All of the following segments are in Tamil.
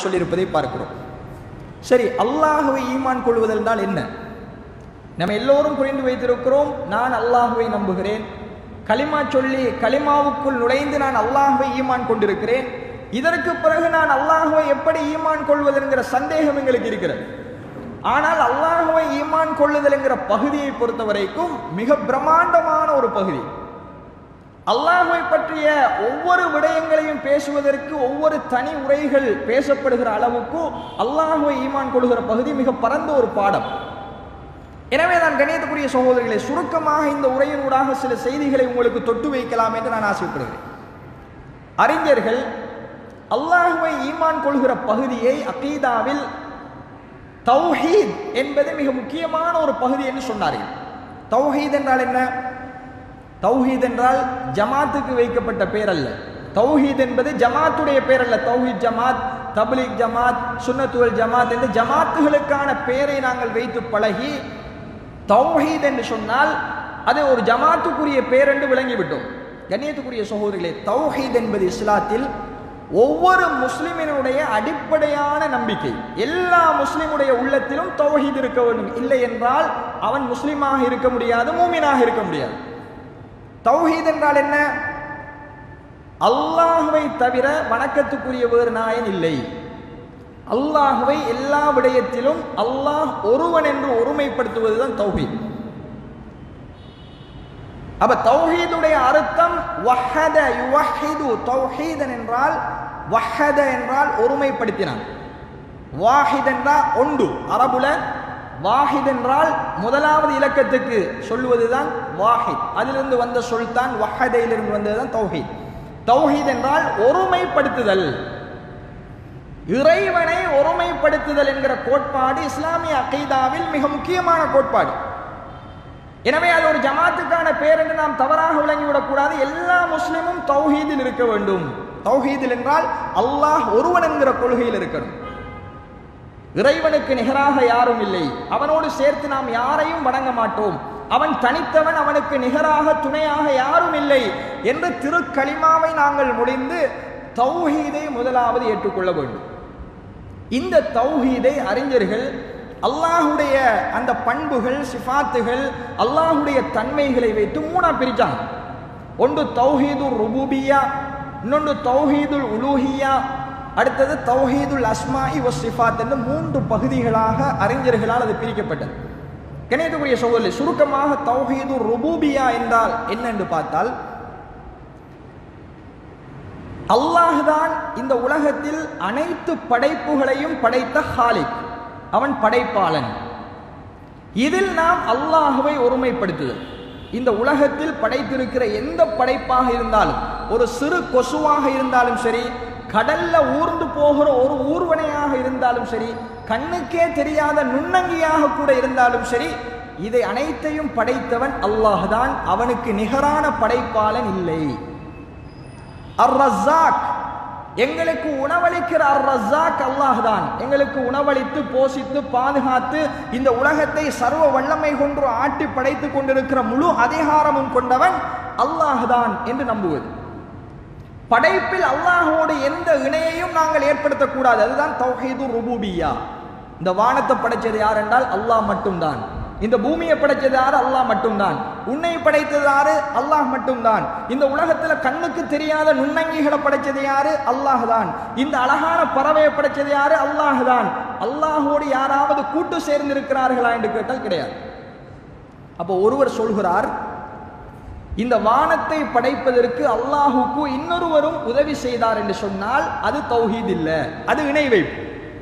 சொல்லியிருப்பதை பார்க்கிறோம் சரி அல்லாஹுவை ஈமான் கொள்வதல் என்றால் என்ன நம்ம எல்லோரும் புரிந்து வைத்திருக்கிறோம் நான் அல்லாஹுவை நம்புகிறேன் கலிமா சொல்லி கலிமாவுக்குள் நுழைந்து நான் அல்லாஹுவை ஈமான் கொண்டிருக்கிறேன் இதற்கு பிறகு நான் அல்லாஹுவை எப்படி ஈமான் கொள்வது என்கிற சந்தேகம் எங்களுக்கு இருக்கிறது ஆனால் அல்லாஹுவை ஈமான் கொள்ளுதல் என்கிற பகுதியை பொறுத்த வரைக்கும் மிக பிரம்மாண்டமான ஒரு பகுதி அல்லாஹுவை பற்றிய ஒவ்வொரு விடயங்களையும் பேசுவதற்கு ஒவ்வொரு தனி உரைகள் பேசப்படுகிற அளவுக்கு அல்லாஹுவை ஈமான் கொள்கிற பகுதி மிக பரந்த ஒரு பாடம் எனவே நான் கணியத்துக்குரிய சகோதரிகளை சுருக்கமாக இந்த உரையினூடாக சில செய்திகளை உங்களுக்கு தொட்டு வைக்கலாம் என்று நான் ஆசைப்படுகிறேன் அறிஞர்கள் அல்லாஹுவை ஈமான் கொள்கிற பகுதியை அகீதாவில் தௌஹீத் என்பது மிக முக்கியமான ஒரு பகுதி என்று சொன்னார்கள் தௌஹீத் என்றால் என்ன தௌஹீத் என்றால் ஜமாத்துக்கு வைக்கப்பட்ட பேர் அல்ல தௌஹீத் என்பது ஜமாத்துடைய பேர் அல்ல தௌஹீத் ஜமாத் தப்லீக் ஜமாத் சுன்னத்துவல் ஜமாத் என்று ஜமாத்துகளுக்கான பெயரை நாங்கள் வைத்து பழகி தௌஹீத் என்று சொன்னால் அது ஒரு ஜமாத்துக்குரிய பேர் என்று விளங்கிவிட்டோம் கண்ணியத்துக்குரிய சகோதரிகளே தௌஹீத் என்பது இஸ்லாத்தில் ஒவ்வொரு முஸ்லிமினுடைய அடிப்படையான நம்பிக்கை எல்லா முஸ்லிமுடைய உள்ளத்திலும் தௌஹீத் இருக்க வேண்டும் இல்லை என்றால் அவன் முஸ்லிமாக இருக்க முடியாது மூமினாக இருக்க முடியாது தௌஹீத் என்றால் என்ன அல்லாஹுவை தவிர வணக்கத்துக்குரிய வேறு நாயன் இல்லை அல்லாஹுவை எல்லா விடயத்திலும் அல்லாஹ் ஒருவன் என்று ஒருமைப்படுத்துவதுதான் தௌஹீத் அப்ப தௌஹீதுடைய அர்த்தம் வஹத யுவஹிது தௌஹீதன் என்றால் வஹத என்றால் ஒருமைப்படுத்தினான் வாஹித் என்றால் ஒன்று அரபுல வாஹித் என்றால் முதலாவது இலக்கத்துக்கு சொல்லுவதுதான் வாஹித் அதிலிருந்து வந்த சொல் தான் வஹதையிலிருந்து வந்ததுதான் தௌஹீத் தௌஹீத் என்றால் ஒருமைப்படுத்துதல் இறைவனை ஒருமைப்படுத்துதல் என்கிற கோட்பாடு இஸ்லாமிய அகைதாவில் மிக முக்கியமான கோட்பாடு எனவே அது ஒரு ஜமாத்துக்கான பேர் என்று நாம் தவறாக விளங்கிவிடக்கூடாது எல்லா முஸ்லிமும் தௌஹீதில் இருக்க வேண்டும் தௌஹீதில் என்றால் அல்லாஹ் ஒருவன் என்கிற கொள்கையில் இருக்கணும் இறைவனுக்கு நிகராக யாரும் இல்லை அவனோடு சேர்த்து நாம் யாரையும் வணங்க மாட்டோம் அவன் தனித்தவன் அவனுக்கு நிகராக துணையாக யாரும் இல்லை என்று திருக்களிமாவை நாங்கள் முடிந்து தௌஹீதை முதலாவது ஏற்றுக்கொள்ள வேண்டும் இந்த தௌஹீதை அறிஞர்கள் அல்லாஹுடைய அந்த பண்புகள் சிஃபாத்துகள் அல்லாஹுடைய தன்மைகளை வைத்து மூணா பிரிச்சாங்க ஒன்று தௌஹீதுல் ருபூபியா இன்னொன்று தௌஹீதுல் உலூஹியா அடுத்தது தௌஹீதுல் அஸ்மாஇ வ சிஃபாத் என்று மூன்று பகுதிகளாக அறிஞர்களால் அது பிரிக்கப்பட்டது கணியத்துக்குரிய சகோதரி சுருக்கமாக தௌஹீது ருபூபியா என்றால் என்ன என்று பார்த்தால் அல்லாஹ்தான் இந்த உலகத்தில் அனைத்து படைப்புகளையும் படைத்த ஹாலிக் அவன் படைப்பாளன் இதில் நாம் அல்லாஹுவை ஒருமைப்படுத்துதல் இந்த உலகத்தில் படைத்திருக்கிற எந்த படைப்பாக இருந்தாலும் ஒரு சிறு கொசுவாக இருந்தாலும் சரி கடல்ல ஊர்ந்து போகிற ஒரு ஊர்வனையாக இருந்தாலும் சரி கண்ணுக்கே தெரியாத நுண்ணங்கியாக கூட இருந்தாலும் சரி இதை அனைத்தையும் படைத்தவன் அல்லாஹ்தான் அவனுக்கு நிகரான படைப்பாளன் இல்லை அர் ரஸாக் எங்களுக்கு உணவளிக்கிற அர் ரஸாக் அல்லாஹ் தான் எங்களுக்கு உணவளித்து போஷித்து பாதுகாத்து இந்த உலகத்தை சர்வ வல்லமை கொன்று ஆட்டி படைத்துக் கொண்டிருக்கிற முழு அதிகாரமும் கொண்டவன் அல்லாஹ் தான் என்று நம்புவது படைப்பில் அல்லாஹோடு எந்த இணையையும் நாங்கள் ஏற்படுத்தக்கூடாது அதுதான் தௌஹீது ருபூபியா இந்த வானத்தை படைச்சது யார் என்றால் அல்லாஹ் மட்டும்தான் இந்த பூமியை படைச்சது யாரு அல்லாஹ் மட்டும்தான் உன்னை படைத்தது யாரு அல்லாஹ் மட்டும்தான் இந்த உலகத்துல கண்ணுக்கு தெரியாத நுண்ணங்கிகளை படைச்சது யாரு அல்லாஹ் தான் இந்த அழகான பறவையை படைச்சது யாரு அல்லாஹ் தான் அல்லாஹோடு யாராவது கூட்டு சேர்ந்து இருக்கிறார்களா என்று கேட்டால் கிடையாது அப்போ ஒருவர் சொல்கிறார் இந்த வானத்தை படைப்பதற்கு அல்லாஹுக்கு இன்னொருவரும் உதவி செய்தார் என்று சொன்னால் அது தௌஹீத் இல்லை அது இணை வைப்பு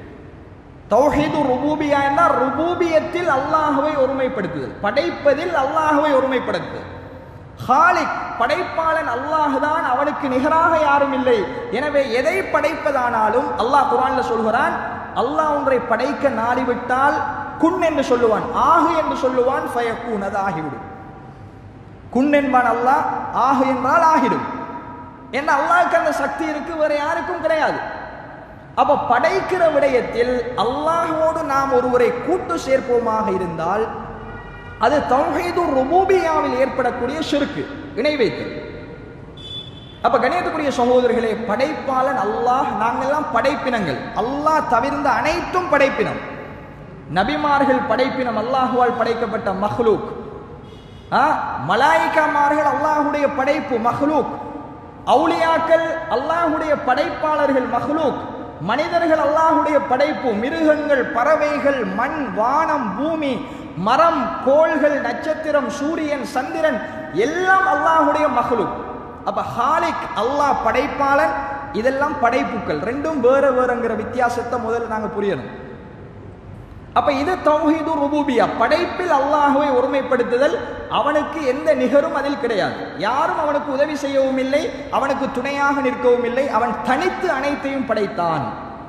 தௌஹீது ருபூபியா என்றால் ருபூபியத்தில் அல்லாஹுவை ஒருமைப்படுத்துதல் படைப்பதில் அல்லாஹுவை ஒருமைப்படுத்துதல் ஹாலிக் படைப்பாளன் அல்லாஹ் தான் அவனுக்கு நிகராக யாரும் இல்லை எனவே எதை படைப்பதானாலும் அல்லாஹ் குரான்ல சொல்கிறான் அல்லாஹ் ஒன்றை படைக்க நாடிவிட்டால் குன் என்று சொல்லுவான் ஆகு என்று சொல்லுவான் ஃபயக்கூன் அது ஆகிவிடும் குன் என்பான் அல்லாஹ் ஆகு என்றால் ஆகிடும் என்ன அல்லாஹ்க்கு அந்த சக்தி இருக்கு வேற யாருக்கும் கிடையாது அப்ப படைக்கிற விடயத்தில் அல்லாஹோடு நாம் ஒருவரை கூட்டு சேர்ப்போமாக இருந்தால் அது தௌஹீது ருபூபியாவில் ஏற்படக்கூடிய ஷிர்கு இணை வைத்தல் அப்ப கணியத்துக்குரிய சகோதரர்களே படைப்பாளன் அல்லாஹ் நாங்கெல்லாம் படைப்பினங்கள் அல்லாஹ் தவிர்ந்த அனைத்தும் படைப்பினம் நபிமார்கள் படைப்பினம் அல்லாஹுவால் படைக்கப்பட்ட மஹ்லூக் ஆ, மலாயிகாமார்கள் அல்லாஹுடைய படைப்பு மஹ்லூக் அவுலியாக்கள் அல்லாஹுடைய படைப்பாளர்கள் மஹ்லூக் மனிதர்கள் அல்லாஹுடைய படைப்பு மிருகங்கள் பறவைகள் மண் வானம் பூமி மரம் கோள்கள் நட்சத்திரம் சூரியன் சந்திரன் எல்லாம் அல்லாஹுடைய மஹ்லூக் அப்ப ஹாலிக் அல்லாஹ் படைப்பாளன் இதெல்லாம் படைப்புக்கள் ரெண்டும் வேற வேறங்கிற வித்தியாசத்தை முதல்ல நாங்க புரியணும் அப்ப இது தௌஹீது ருபூபியா படைப்பில் அல்லாஹுவை ஒருமைப்படுத்துதல் அவனுக்கு எந்த நிகரும் அதில் கிடையாது யாரும் அவனுக்கு உதவி செய்யவும் இல்லை அவனுக்கு துணையாக நிற்கவும் இல்லை அவன் தனித்து அனைத்தையும் படைத்தான்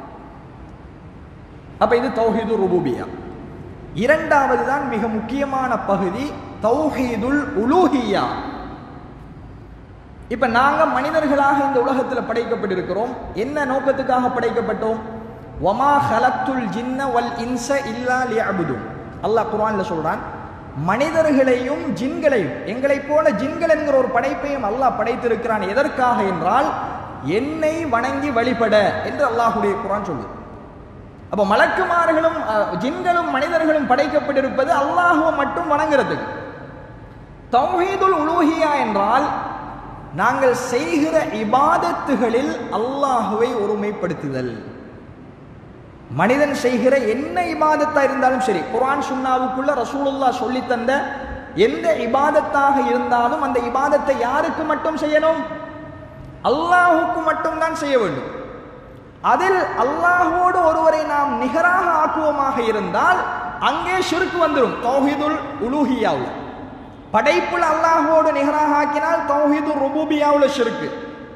அப்ப இது தௌஹீது ருபூபியா இரண்டாவது தான் மிக முக்கியமான பகுதி தௌஹீதுல் உலூஹியா இப்ப நாங்க மனிதர்களாக இந்த உலகத்துல படைக்கப்பட்டிருக்கிறோம் என்ன நோக்கத்துக்காக படைக்கப்பட்டோம் வமா ஹலத்துல் ஜின்ன வல் இன்ச இல்லா லியஅபுதுன் அல்லாஹ் குர்ஆன்ல சொல்றான் மனிதர்களையும் ஜின்களையும் எங்களைப் போல ஜின்கள் என்கிற ஒரு படைப்பையும் அல்லாஹ் படைத்திருக்கிறான் எதற்காக என்றால் என்னை வணங்கி வழிபட என்று அல்லாஹ்வுடைய குர்ஆன் சொல்லுது அப்ப மலக்குமார்களும் அஹ், ஜின்களும் மனிதர்களும் படைக்கப்பட்டிருப்பது அல்லாஹுவை மட்டும் வணங்குறதுக்கு தௌஹீதுல் உலூஹியா என்றால் நாங்கள் செய்கிற இபாதத்துகளில் அல்லாஹுவை ஒருமைப்படுத்துதல் மனிதன் செய்கிற என்ன இபாதத்தா இருந்தாலும் சரி குர்ஆன் சுன்னாவுக்குள்ள ரசூலுல்லா சொல்லி தந்த எந்த இபாதத்தாக இருந்தாலும் அந்த இபாதத்தை யாருக்கு மட்டும் செய்யணும் அல்லாஹுக்கு மட்டும்தான் செய்ய வேண்டும் அதில் அல்லாஹோடு ஒருவரை நாம் நிகராக ஆக்குவோமாக இருந்தால் அங்கே ஷிர்க் வந்துடும் தௌஹீதுல் உலூஹியாவுல படைப்புல அல்லாஹோடு நிகராக ஆக்கினால் தௌஹீதுல் ருபூபியாவுல ஷிர்க்கு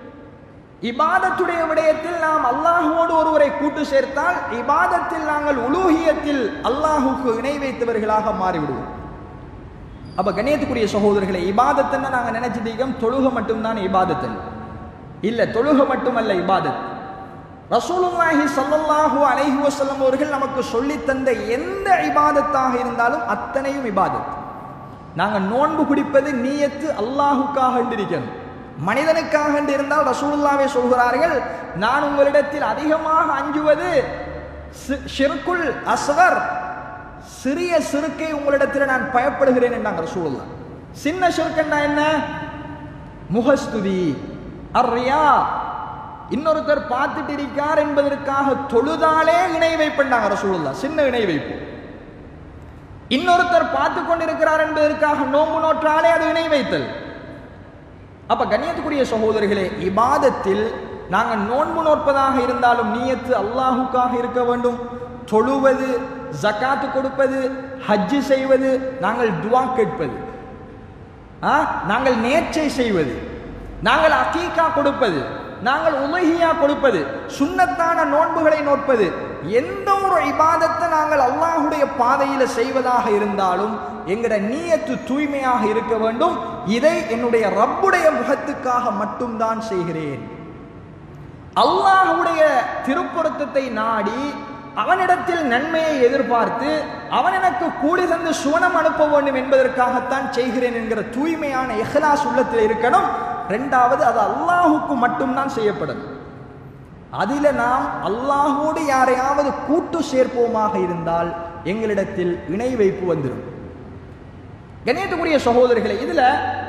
இபாதத்துடைய விடயத்தில் நாம் அல்லாஹுவோடு ஒருவரை கூட்டு சேர்த்தால் இபாதத்தில் நாங்கள் உலூஹியத்தில் அல்லாஹுக்கு இணை வைத்தவர்களாக மாறிவிடுவோம் அப்ப கண்ணியத்துக்குரிய சகோதரர்களை இபாதத்துன்னு நாங்க நினைச்சிட்டீங்க தொழுக மட்டும்தான் இபாதத்தன் இல்ல தொழுக மட்டுமல்ல இபாதத் ரசூலுல்லாஹி ஸல்லல்லாஹு அலைஹி வஸல்லம் அவர்கள் நமக்கு சொல்லித் தந்த எந்த இபாதத்தாக இருந்தாலும் அத்தனையும் இபாதத் நாங்க நோன்பு பிடிப்பது நீயத்து அல்லாஹுக்காக இருக்கணும் மனிதனுக்காக இருந்தால் ரசூலுல்லாவே சொல்கிறார்கள் நான் உங்களிடத்தில் அதிகமாக அஞ்சுவது சி- ஷிர்குல் அஸ்கர் சிறிய சிறுக்கை உங்களிடத்தில் நான் பயப்படுகிறேன் என்றாங்க ரசூலுல்லா சின்ன ஷிர்கன்னா என்ன முகஸ்துதி அர்ரியா இன்னொருத்தர் பார்த்துட்டு இருக்கார் என்பதற்காக தொழுதாலே இணை வைப்பண்டாங்க ரசூலுல்லா சின்ன இணை வைப்பு இன்னொருத்தர் பார்த்து கொண்டிருக்கிறார் என்பதற்காக நோம்பு நோற்றாலே அது இணை வைத்தல் அப்ப கண்ணியத்துக்குரிய சகோதரிகளே இபாதத்தில் நாங்கள் நோன்பு நோற்பதாக இருந்தாலும் நீயத்து அல்லாஹுக்காக இருக்க வேண்டும் தொழுவது ஜகாத்து கொடுப்பது ஹஜ்ஜு செய்வது நாங்கள் துவா கேட்பது ஆ, நாங்கள் நேர்ச்சை செய்வது நாங்கள் அகீகா கொடுப்பது நாங்கள் உலகியா கொடுப்பது சுன்னத்தான நோன்புகளை நோட்பது எந்த ஒரு இபாதத்தை நாங்கள் அல்லாஹுடைய பாதையில செய்வதாக இருந்தாலும் எங்கட நீயத்து தூய்மையாக இருக்க வேண்டும் இதை என்னுடைய ரப்புடைய முகத்துக்காக மட்டும்தான் செய்கிறேன் அல்லாஹ்வுடைய திருப்பொருத்தத்தை நாடி அவனிடத்தில் நன்மையை எதிர்பார்த்து அவன் எனக்கு கூலி தந்து சுவனம் அனுப்ப வேண்டும் என்பதற்காகத்தான் செய்கிறேன் என்கிற தூய்மையான இஹ்லாஸ் உள்ளத்தில் இருக்கணும் ரெண்டாவது அது அல்லாஹுக்கு மட்டும்தான் செய்யப்படும் அதில நாம் அல்லாஹோடு யாரையாவது கூட்டு சேர்ப்போமாக இருந்தால் எங்களிடத்தில் இணை வைப்பு வந்துடும் கண்ணியத்துக்குரிய சகோதரர்களே இதுல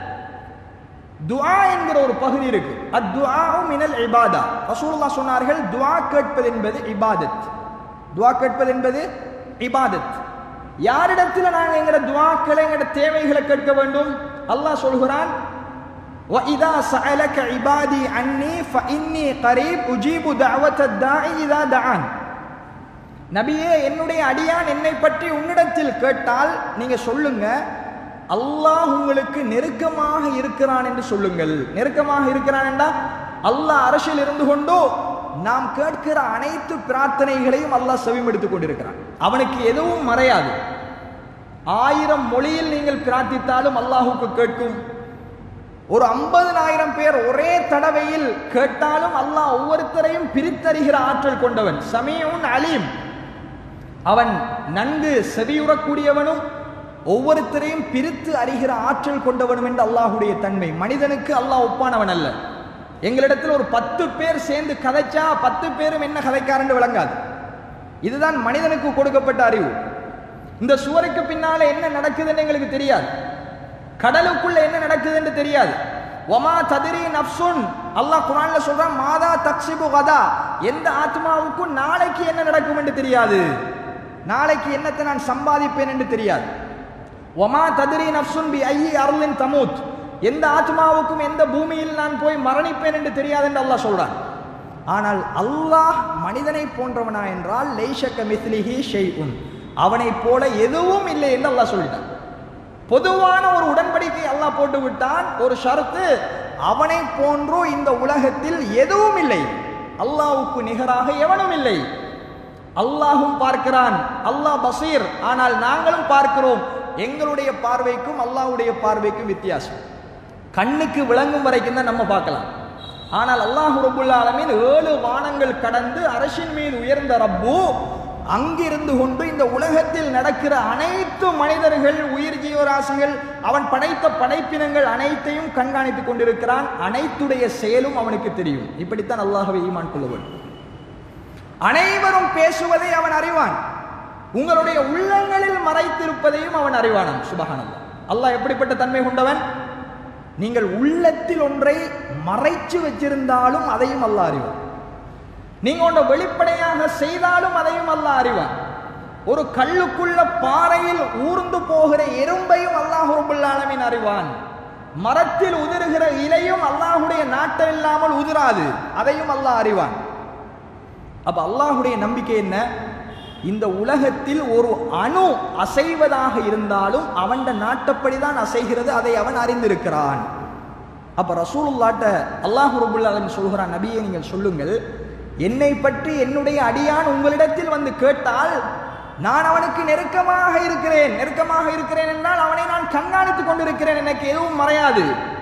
துஆ என்கிற ஒரு பகுதி இருக்கு அத்துஆவும் மினல் இபாதா ரசூலுல்லாஹ் சொன்னார்கள் துஆ கேட்பது என்பது இபாதத் துஆ கேட்பது என்பது இபாதத் யாரிடத்தில் நாங்க எங்கட துஆக்களை எங்கட தேவைகளை கேட்க வேண்டும் அல்லாஹ் சொல்கிறான் وَإِذَا سَأَلَكَ عِبَادِي عَنِّي فَإِنِّي قَرِيبٌ أُجِيبُ دَعْوَةَ الدَّاعِ إِذَا دَعَانِ நபியே என்னுடைய அடியான் என்னை பற்றி உன்னிடத்தில் கேட்டால் நீங்க சொல்லுங்க அல்லாஹ் உங்களுக்கு நெருக்கமாக இருக்கிறான் என்று சொல்லுங்கள் நெருக்கமாக இருக்கிறான் என்றா அல்லாஹ் அரசில் இருந்து கொண்டோ நாம் கேட்கிற அனைத்து பிரார்த்தனைகளையும் அல்லாஹ் செவிமெடுத்துக் கொண்டிருக்கிறான் அவனுக்கு எதுவும் மறையாது ஆயிரம் மொழியில் நீங்கள் பிரார்த்தித்தாலும் அல்லாஹுக்கு கேட்கும் ஒரு ஐம்பதனாயிரம் பேர் ஒரே தடவையில் கேட்டாலும் அல்லாஹ் ஒவ்வொருத்தரையும் பிரித்தறிகிற ஆற்றல் கொண்டவன் சமீஉன் அலீம் அவன் நன்கு செவியுறக்கூடியவனும் ஒவ்வொருத்தரையும் பிரித்து அறிகிற ஆற்றல் கொண்டவனும் என்று அல்லாஹுடைய தன்மை மனிதனுக்கு அல்லாஹ் ஒப்பானவன் அல்ல எங்களிடத்தில் ஒரு பத்து பேர் சேர்ந்து கதைச்சா பத்து பேரும் என்ன கதைக்காரன்னு விளங்காது இதுதான் மனிதனுக்கு கொடுக்கப்பட்ட அறிவு இந்த சுவருக்கு பின்னால என்ன நடக்குதுன்னு எங்களுக்கு தெரியாது கடலுக்குள்ள என்ன நடக்குதுன்னு தெரியாது ஒமா ததிரி நப்சுன் அல்லாஹ் குரான்ல சொல்றான் மாதா தக்சிபு கதா எந்த ஆத்மாவுக்கும் நாளைக்கு என்ன நடக்கும் என்று தெரியாது நாளைக்கு என்னத்தை நான் சம்பாதிப்பேன் என்று தெரியாது ஒமா ததிரி நப்சுன் பி ஐயி அருளின் தமூத் எந்த ஆத்மாவுக்கும் எந்த பூமியில் நான் போய் மரணிப்பேன் என்று தெரியாது என்று அல்லாஹ் சொல்றான் ஆனால் அல்லாஹ் மனிதனை போன்றவனா என்றால் லைஷக்க மிஸ்லிஹி ஷெய்உன் அவனைப் போல எதுவும் இல்லை என்று அல்லாஹ் சொல்லிட்டான் பொதுவான ஒரு உடன்படிக்கை அல்லாஹ் போட்டு விட்டான் ஒரு ஷரத்து அவனை போன்றோ இந்த உலகத்தில் எதுவும் இல்லை அல்லாஹ்வுக்கு நிகராக எவனும் இல்லை அல்லாஹும் பார்க்கிறான் அல்லாஹ் பசீர் ஆனால் நாங்களும் பார்க்கிறோம் எங்களுடைய பார்வைக்கும் அல்லாஹ்வுடைய பார்வைக்கும் வித்தியாசம் கண்ணுக்கு விளங்கும் வரைக்கும் தான் நம்ம பார்க்கலாம் ஆனால் அல்லாஹ் ரபுல் ஆலமீன் ஏழு வானங்கள் கடந்து அரசின் மீது உயர்ந்த ரப்பு அங்கிருந்து கொண்டு இந்த உலகத்தில் நடக்கிற அனைத்து மனிதர்கள் உயிர் ஜீவராசிகள் அவன் படைத்த படைப்பினங்கள் அனைத்தையும் கண்காணித்துக் கொண்டிருக்கிறான் அனைத்துடைய செயலும் அவனுக்கு தெரியும் இப்படித்தான் அல்லாஹவை ஈமான் கொள்ள வேண்டும் அனைவரும் பேசுவதை அவன் அறிவான் உங்களுடைய உள்ளங்களில் மறைத்திருப்பதையும் அவன் அறிவானான் சுபஹானல்லாஹ் அல்லாஹ் எப்படிப்பட்ட தன்மை கொண்டவன் நீங்கள் உள்ளத்தில் ஒன்றை மறைச்சு வச்சிருந்தாலும் அதையும் அல்லாஹ் அறிவான் நீங்க ஒன்றை வெளிப்படையாக செய்தாலும் அதையும் அல்லாஹ் அறிவான் ஒரு கல்லுக்குள்ள பாறையில் ஊர்ந்து போகிற எறும்பையும் அல்லாஹ் ரபுல் ஆலமீன் அறிவான் மரத்தில் உதிர்கிற இலையும் அல்லாஹுடைய நாட்டம் இல்லாமல் உதிராது அதையும் அல்லாஹ் அறிவான் அப்ப அல்லாஹுடைய நம்பிக்கை என்ன இந்த உலகத்தில் ஒரு அணு அசைவதாக இருந்தாலும் அவன் நாட்டப்படிதான் அசைகிறது அதை அவன் அறிந்திருக்கிறான் அப்ப ரசூலுல்லாட்ட அல்லாஹ் ரபுல்லாலும் சொல்கிறான் நபியை நீங்கள் சொல்லுங்கள் என்னை பற்றி என்னுடைய அடியான் உங்களிடத்தில் வந்து கேட்டால் நான் அவனுக்கு நெருக்கமாக இருக்கிறேன் நெருக்கமாக இருக்கிறேன் என்றால் அவனை நான் கண்காணித்துக் கொண்டிருக்கிறேன் எனக்கு எதுவும் மறையாது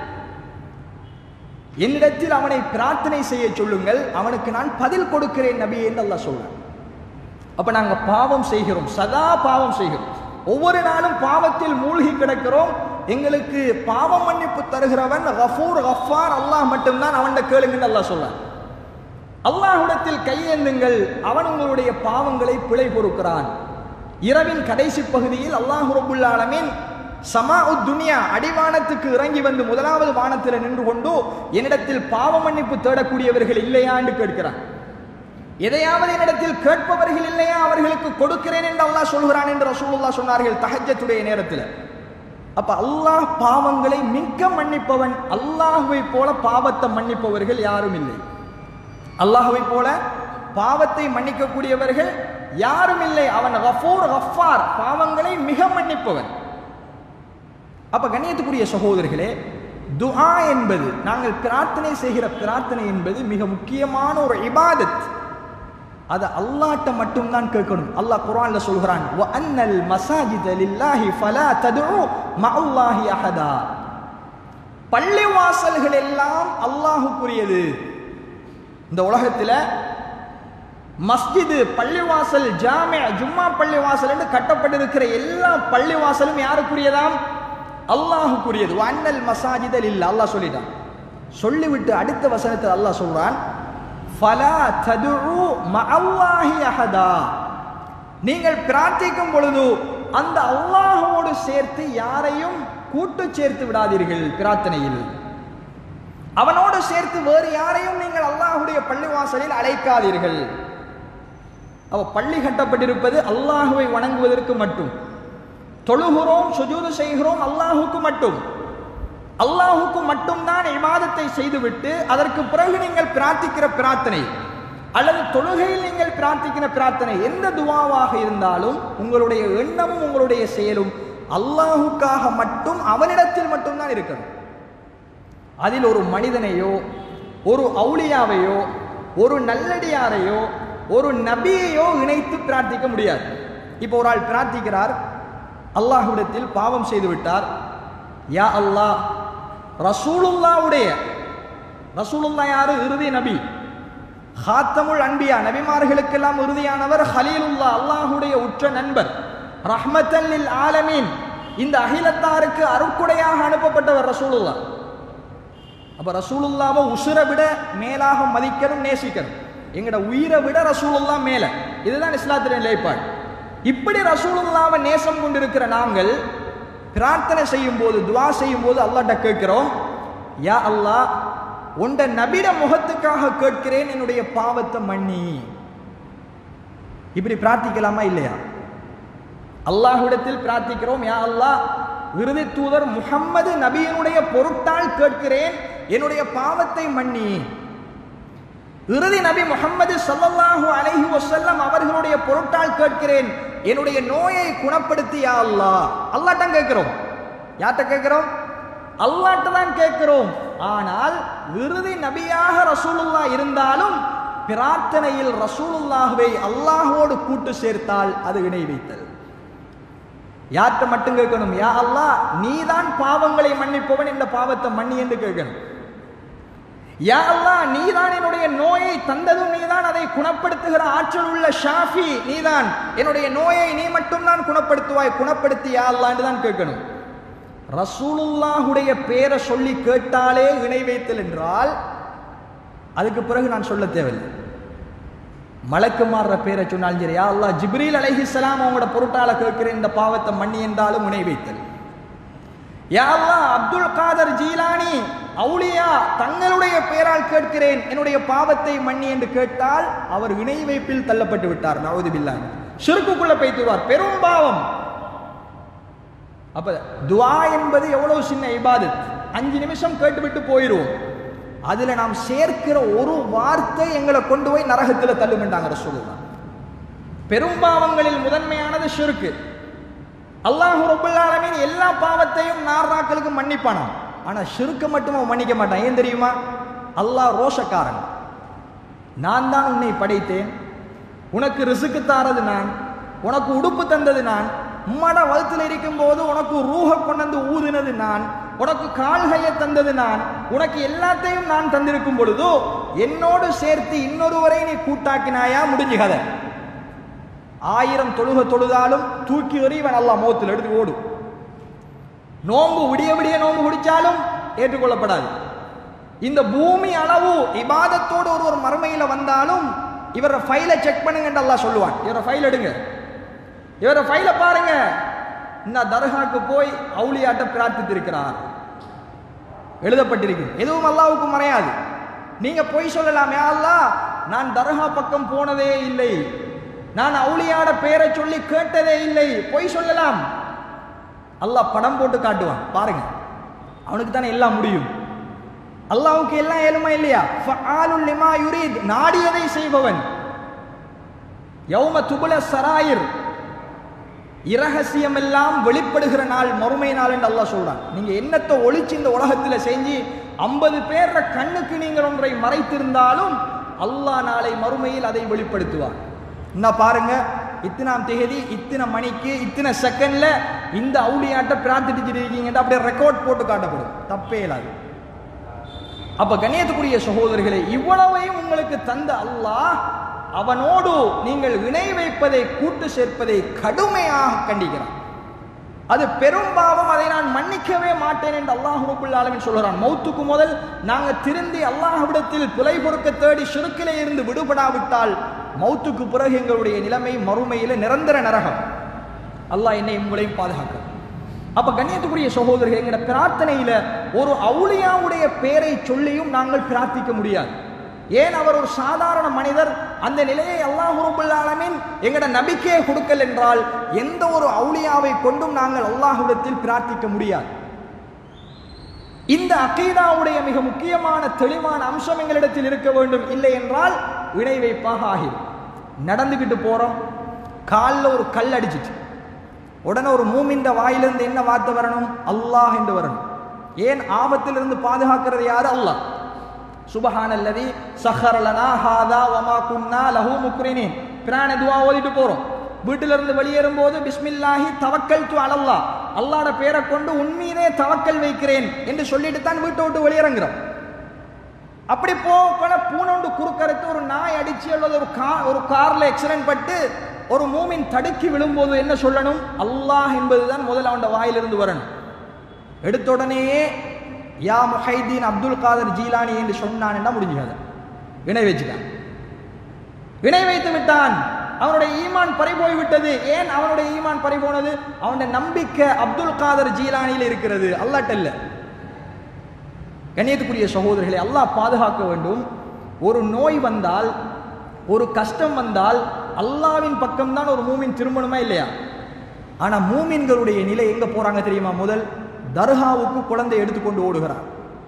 என்னிடத்தில் அவனை பிரார்த்தனை செய்ய சொல்லுங்கள் அவனுக்கு நான் பதில் கொடுக்கிறேன் நபி என்று அல்லாஹ் சொல்றான் அப்ப நாங்க பாவம் செய்கிறோம் சதா பாவம் செய்கிறோம் ஒவ்வொரு நாளும் பாவத்தில் மூழ்கி கிடக்கிறோம் எங்களுக்கு பாவம் மன்னிப்பு தருகிறவன் கஃபூர் கஃபார் அல்லாஹ் மட்டும்தான் அவன்கிட்ட கேளுங்கன்னு அல்லாஹ் சொல்றான் அல்லாஹ்விடத்தில் கையேந்துங்கள் அவன் உங்களுடைய பாவங்களை பிழை பொறுக்கிறான் இரவின் கடைசி பகுதியில் அல்லாஹ் ரபுல் ஆலமீன் சமா துனியா அடிவானத்துக்கு இறங்கி வந்து முதலாவது வானத்தில் நின்று கொண்டு என்னிடத்தில் பாவ மன்னிப்பு தேடக்கூடியவர்கள் இல்லையா என்று கேட்கிறான் எதையாவது என்னிடத்தில் கேட்பவர்கள் இல்லையா அவர்களுக்கு கொடுக்கிறேன் என்று அல்லாஹ் சொல்கிறான் என்று ரசூலுல்லாஹ் சொன்னார்கள் தஹஜத்துடைய நேரத்தில் அப்ப அல்லாஹ் பாவங்களை மிக்க மன்னிப்பவன் அல்லாஹுவை போல பாவத்தை மன்னிப்பவர்கள் யாரும் இல்லை அல்லாஹுவை போல பாவத்தை மன்னிக்கக்கூடியவர்கள் யாரும் இல்லை அவன் கஃபூர் கஃபார் பாவங்களை மிக மன்னிப்பவன் அப்ப கண்ணியத்துக்குரிய சகோதரர்களே துஆ என்பது நாங்கள் பிரார்த்தனை செய்கிற பிரார்த்தனை என்பது மிக முக்கியமான ஒரு இபாதத் அதை அல்லாட்ட மட்டும்தான் கேட்கணும் அல்லாஹ் குர்ஆன்ல சொல்கிறான் வ அன்னல் மசாஜித லில்லாஹி ஃபலா ததுஉ மஅல்லாஹி அஹதா பள்ளிவாசல்கள் எல்லாம் அல்லாஹுக்குரியது இந்த உலகத்துல மஸ்ஜிது பள்ளிவாசல் ஜாமிய ஜும்மா பள்ளிவாசல் என்று கட்டப்பட்டிருக்கிற எல்லா பள்ளிவாசலும் யாருக்குரியதாம் அல்லாஹுக்குரியது வன்னல் மசாஜிதல் இல்ல அல்லாஹ் சொல்லிட்டான் சொல்லிவிட்டு அடுத்த வசனத்தில் அல்லாஹ் சொல்றான் ஃபலா ததுஉ மஅல்லாஹி அஹதா நீங்கள் பிரார்த்திக்கும் பொழுது அந்த அல்லாஹ்வோடு சேர்த்து யாரையும் கூட்டு சேர்த்து விடாதீர்கள் பிரார்த்தனையில் அவனோடு சேர்த்து வேறு யாரையும் நீங்கள் அல்லாஹுடைய பள்ளிவாசலில் அழைக்காதீர்கள் அவ பள்ளி கட்டப்பட்டிருப்பது அல்லாஹுவை வணங்குவதற்கு மட்டும் தொழுகிறோம் சுஜூது செய்கிறோம் அல்லாஹுக்கு மட்டும் அல்லாஹுக்கு மட்டும்தான் இமாதத்தை செய்துவிட்டு அதற்கு பிறகு நீங்கள் பிரார்த்திக்கிற பிரார்த்தனை அல்லது தொழுகையில் நீங்கள் பிரார்த்திக்கிற பிரார்த்தனை எந்த துவாவாக இருந்தாலும் உங்களுடைய எண்ணமும் உங்களுடைய செயலும் அல்லாஹுக்காக மட்டும் அவனிடத்தில் மட்டும்தான் இருக்கணும் அதில் ஒரு மனிதனையோ ஒரு அவுளியாவையோ ஒரு நல்லடியாரையோ ஒரு நபியையோ இணைத்து பிரார்த்திக்க முடியாது இப்போ ஒரு ஆள் பிரார்த்திக்கிறார் அல்லாஹ்விடத்தில் பாவம் செய்து விட்டார் யா அல்லாஹ் ரசூலுல்லாவுடைய ரசூலுல்லா யாரு இறுதி நபி ஹாத்தமுல் அன்பியா நபிமார்களுக்கெல்லாம் இறுதியானவர் ஹலீலுல்லா அல்லாஹுடைய உற்ற நண்பர் ரஹ்மத்தன் லில் ஆலமீன் இந்த அகிலத்தாருக்கு அருக்குடையாக அனுப்பப்பட்டவர் ரசூலுல்லா அப்ப ரசூலுல்லாவை உசுரை விட மேலாக மதிக்கணும் நேசிக்கணும் எங்கட உயிரை விட ரசூலுல்லா மேல இதுதான் இஸ்லாத்தின் நிலைப்பாடு இப்படி ரசூலுல்லாவை நேசம் கொண்டிருக்கிற நாங்கள் பிரார்த்தனை செய்யும் போது துவா செய்யும் போது அல்லாட்ட கேட்கிறோம் யா அல்லாஹ் உண்ட நபிட முகத்துக்காக கேட்கிறேன் என்னுடைய பாவத்தை மன்னி இப்படி பிரார்த்திக்கலாமா இல்லையா அல்லாஹ்விடத்தில் பிரார்த்திக்கிறோம் யா அல்லாஹ் இறுதி தூதர் முகம்மது நபியினுடைய பொருட்டால் கேட்கிறேன் என்னுடைய பாவத்தை மன்னி இறுதி நபி முகம்மது ஸல்லல்லாஹு அலைஹி வஸல்லம் அவர்களுடைய பொருட்டால் கேட்கிறேன் என்னுடைய நோயை குணப்படுத்தி யா அல்லாஹ் அல்லாஹ்ட்ட கேட்கிறோம் யார்கிட்ட கேட்கிறோம் அல்லாஹ்ட்ட தான் கேட்கிறோம் ஆனால் இறுதி நபியாக ரசூலுல்லா இருந்தாலும் பிரார்த்தனையில் ரசூலுல்லாஹ்வை அல்லாஹ்வோடு கூட்டு சேர்த்தால் அது இணை வைத்தல் யார்கிட்ட மட்டும் கேட்கணும் யா அல்லாஹ் நீதான் பாவங்களை மன்னிப்பவன் இந்த பாவத்தை மன்னி என்று கேட்கணும் யா அல்லாஹ் நீதான் என்னுடைய நோயை தந்ததும் நீதான் அதை குணப்படுத்துகிற ஆற்றல் உள்ள ஷாஃபி நீதான் என்னுடைய நோயை நீ மட்டும்தான் குணப்படுத்துவாய் குணப்படுத்தி யா அல்லான்னு தான் கேட்கணும் ரசூலுல்லாஹுடைய பேரை சொல்லி கேட்டாலே இணை வைத்தல் என்றால் அதுக்கு பிறகு நான் சொல்ல தேவையில்லை மலக்குமார்ற பேரை சொன்னாலும் சரி யா அல்லாஹ் ஜிப்ரீல் அலைஹிஸ்ஸலாம் அவங்களோட பொருட்டால கேட்கிற இந்த பாவத்தை மன்னி என்றாலும் இணை வைத்தல் யா அல்லாஹ் அப்துல் காதர் ஜீலானி அவுலியா தங்களுடைய பெயரால் கேட்கிறேன் என்னுடைய பாவத்தை மன்னி என்று கேட்டால் அவர் இணை வைப்பில் தள்ளப்பட்டு விட்டார் நவது பில்லாஹ் ஷிர்க்குக்குள்ள பேத்துவார் பெரும் பாவம் அப்ப துஆ என்பது எவ்வளவு சின்ன இபாதத் அஞ்சு நிமிஷம் கேட்டுவிட்டு போயிடுவோம் அதுல நாம் சேர்க்கிற ஒரு வார்த்தை எங்களை கொண்டு போய் நரகத்துல தள்ளுமெண்டாங்க ரசூலுல்லாஹ் பெரும்பாவங்களில் முதன்மையானது ஷிர்க்கு அல்லாஹ் ரப்பல் ஆலமீன் எல்லா பாவத்தையும் நார்ராக்களுக்கு மன்னிப்பானாம் ஆனா ஷிர்க்கு மட்டும் அவன் மன்னிக்க மாட்டான் ஏன் தெரியுமா அல்லாஹ் ரோஷக்காரன் நான் தான் உன்னை படைத்தேன் உனக்கு ரிசுக்கு தாரது நான் உனக்கு உடுப்பு தந்தது நான் உம்மட வளத்தில் இருக்கும் போது உனக்கு ரூஹ கொண்டு ஊதினது நான் உனக்கு கால்கையை தந்தது நான் உனக்கு எல்லாத்தையும் நான் தந்திருக்கும் பொழுதோ என்னோடு சேர்த்து இன்னொருவரை நீ கூட்டாக்கினாயா முடிஞ்சு கதை ஆயிரம் தொழுக தொழுதாலும் தூக்கி எறிவன் அல்லாஹ் மோத்தில் எடுத்து ஓடும் நோன்பு விடிய விடிய நோன்பு குடிச்சாலும் ஏற்றுக்கொள்ளப்படாது இந்த பூமி அளவு இபாதத்தோடு ஒரு ஒரு மறுமையில வந்தாலும் இவர ஃபைலை செக் பண்ணுங்க அல்லாஹ் சொல்லுவான் இவர ஃபைல் எடுங்க இவர ஃபைலை பாருங்க இந்த தர்காக்கு போய் அவுளியாட்ட பிரார்த்தித்திருக்கிறார் எழுதப்பட்டிருக்கு எதுவும் அல்லாவுக்கு மறையாது நீங்க பொய் சொல்லலாம் யா அல்லாஹ் நான் தர்கா பக்கம் போனதே இல்லை நான் அவுளியாட பேரை சொல்லி கேட்டதே இல்லை பொய் சொல்லலாம் அல்லாஹ் படம் போட்டு காட்டுவான் பாருங்க அவனுக்கு தானே எல்லாம் முடியும் அல்லாஹ்வுக்கு எல்லாம் ஏழுமா இல்லையா ஃபஆலுல் லிமா யுரீத் நாடியதை செய்பவன் யௌம துபுல சராயிர் இரகசியம் எல்லாம் வெளிப்படுகிற நாள் மறுமை நாள் என்று அல்லாஹ் சொல்றான் நீங்க என்னத்தை ஒளிச்சு இந்த உலகத்தில் செஞ்சு ஐம்பது பேர்ற கண்ணுக்கு நீங்கள் ஒன்றை மறைத்திருந்தாலும் அல்லாஹ் நாளை மறுமையில் அதை வெளிப்படுத்துவார் என்ன பாருங்க இத்தனாம் தேதி இத்தனை மணிக்கு இத்தனை செகண்ட்ல இந்த அவுளியாட்ட பிரார்த்திட்டு இருக்கீங்கன்னு அப்படியே ரெக்கார்ட் போட்டு காட்டப்படும் தப்பே இல்லாது அப்ப கண்ணியத்துக்குரிய சகோதரர்களே இவ்வளவையும் உங்களுக்கு தந்த அல்லாஹ் அவனோடு நீங்கள் இணை வைப்பதை கூட்டு சேர்ப்பதை கடுமையாக கண்டிக்கிறான் அது பெரும்பாவம் அதை நான் மன்னிக்கவே மாட்டேன் என்று அல்லாஹ் ரபுல் ஆலமின் சொல்கிறான் மௌத்துக்கு முதல் நாங்க திருந்தி அல்லாஹ்விடத்தில் பிழை பொறுக்க தேடி சுருக்கிலே இருந்து விடுபடாவிட்டால் மௌத்துக்கு பிறகு எங்களுடைய நிலைமை மறுமையில நிரந்தர நரகம் அல்லாஹ் என்னை உங்களையும் பாதுகாக்க அப்ப கண்ணியத்துக்குரிய சகோதரர்கள் எங்கட பிரார்த்தனையில ஒரு அவுளியாவுடைய பெயரை சொல்லியும் நாங்கள் பிரார்த்திக்க முடியாது ஏன் அவர் ஒரு சாதாரண மனிதர் அந்த நிலையை அல்லாஹ் ரபுல் ஆலமீன் எங்கட நபிக்கையை கொடுக்கல் என்றால் எந்த ஒரு அவுளியாவை கொண்டும் நாங்கள் அல்லாஹ்விடத்தில் பிரார்த்திக்க முடியாது இந்த அகீதாவுடைய மிக முக்கியமான தெளிவான அம்சம் எங்களிடத்தில் இருக்க வேண்டும் இல்லை என்றால் இணை வைப்பாக ஆகிடும் நடந்துக்கிட்டு போறோம் காலில் ஒரு கல் அடிச்சிச்சு உடனே ஒரு மூமிந்த வாயிலிருந்து என்ன வார்த்தை வரணும் அல்லாஹ் என்று வரணும் ஏன் ஆபத்திலிருந்து பாதுகாக்கிறது யாரு அல்லாஹ் சுபஹானல்லதி சஹரலனா ஹாதா வமா குன்னா லஹு முக்ரினீன் பிராண துவா ஓதிட்டு போறோம் வீட்டில இருந்து வெளியேறும் போது பிஸ்மில்லாஹி தவக்கல் து அலல்லா அல்லாட பேரை கொண்டு உன்மீதே தவக்கல் வைக்கிறேன் என்று சொல்லிட்டு தான் வீட்டை விட்டு வெளியிறங்குறோம் அப்படி போக பூனொண்டு குறுக்கறுத்து ஒரு நாய் அடிச்சு அல்லது ஒரு கா ஒரு கார்ல ஆக்சிடென்ட் பட்டு ஒரு மூமின் தடுக்கி விழும்போது என்ன சொல்லணும் அல்லாஹ் என்பதுதான் முதல்ல அவன் வாயிலிருந்து வரணும் எடுத்த உடனேயே யா முஹைதீன் அப்துல் காதர் ஜீலானி என்று சொன்னான் முடிஞ்சுக்காது இணை வச்சுட்டான் இணை வைத்து விட்டான் அவனுடைய ஈமான் பறிபோய் விட்டது ஏன் அவனுடைய ஈமான் பறிபோனது அவனுடைய நம்பிக்கை அப்துல் காதர் ஜீலானியில் இருக்கிறது அல்லாட்டல்ல கண்ணியத்துக்குரிய சகோதரர்களை அல்லாஹ் பாதுகாக்க வேண்டும் ஒரு நோய் வந்தால் ஒரு கஷ்டம் வந்தால் அல்லாவின் பக்கம்தான் ஒரு மூமின் திருமணமா இல்லையா ஆனா மூமின்களுடைய நிலை எங்க போறாங்க தெரியுமா முதல் தர்காவுக்கு குழந்தை எடுத்துக்கொண்டு ஓடுகிறார்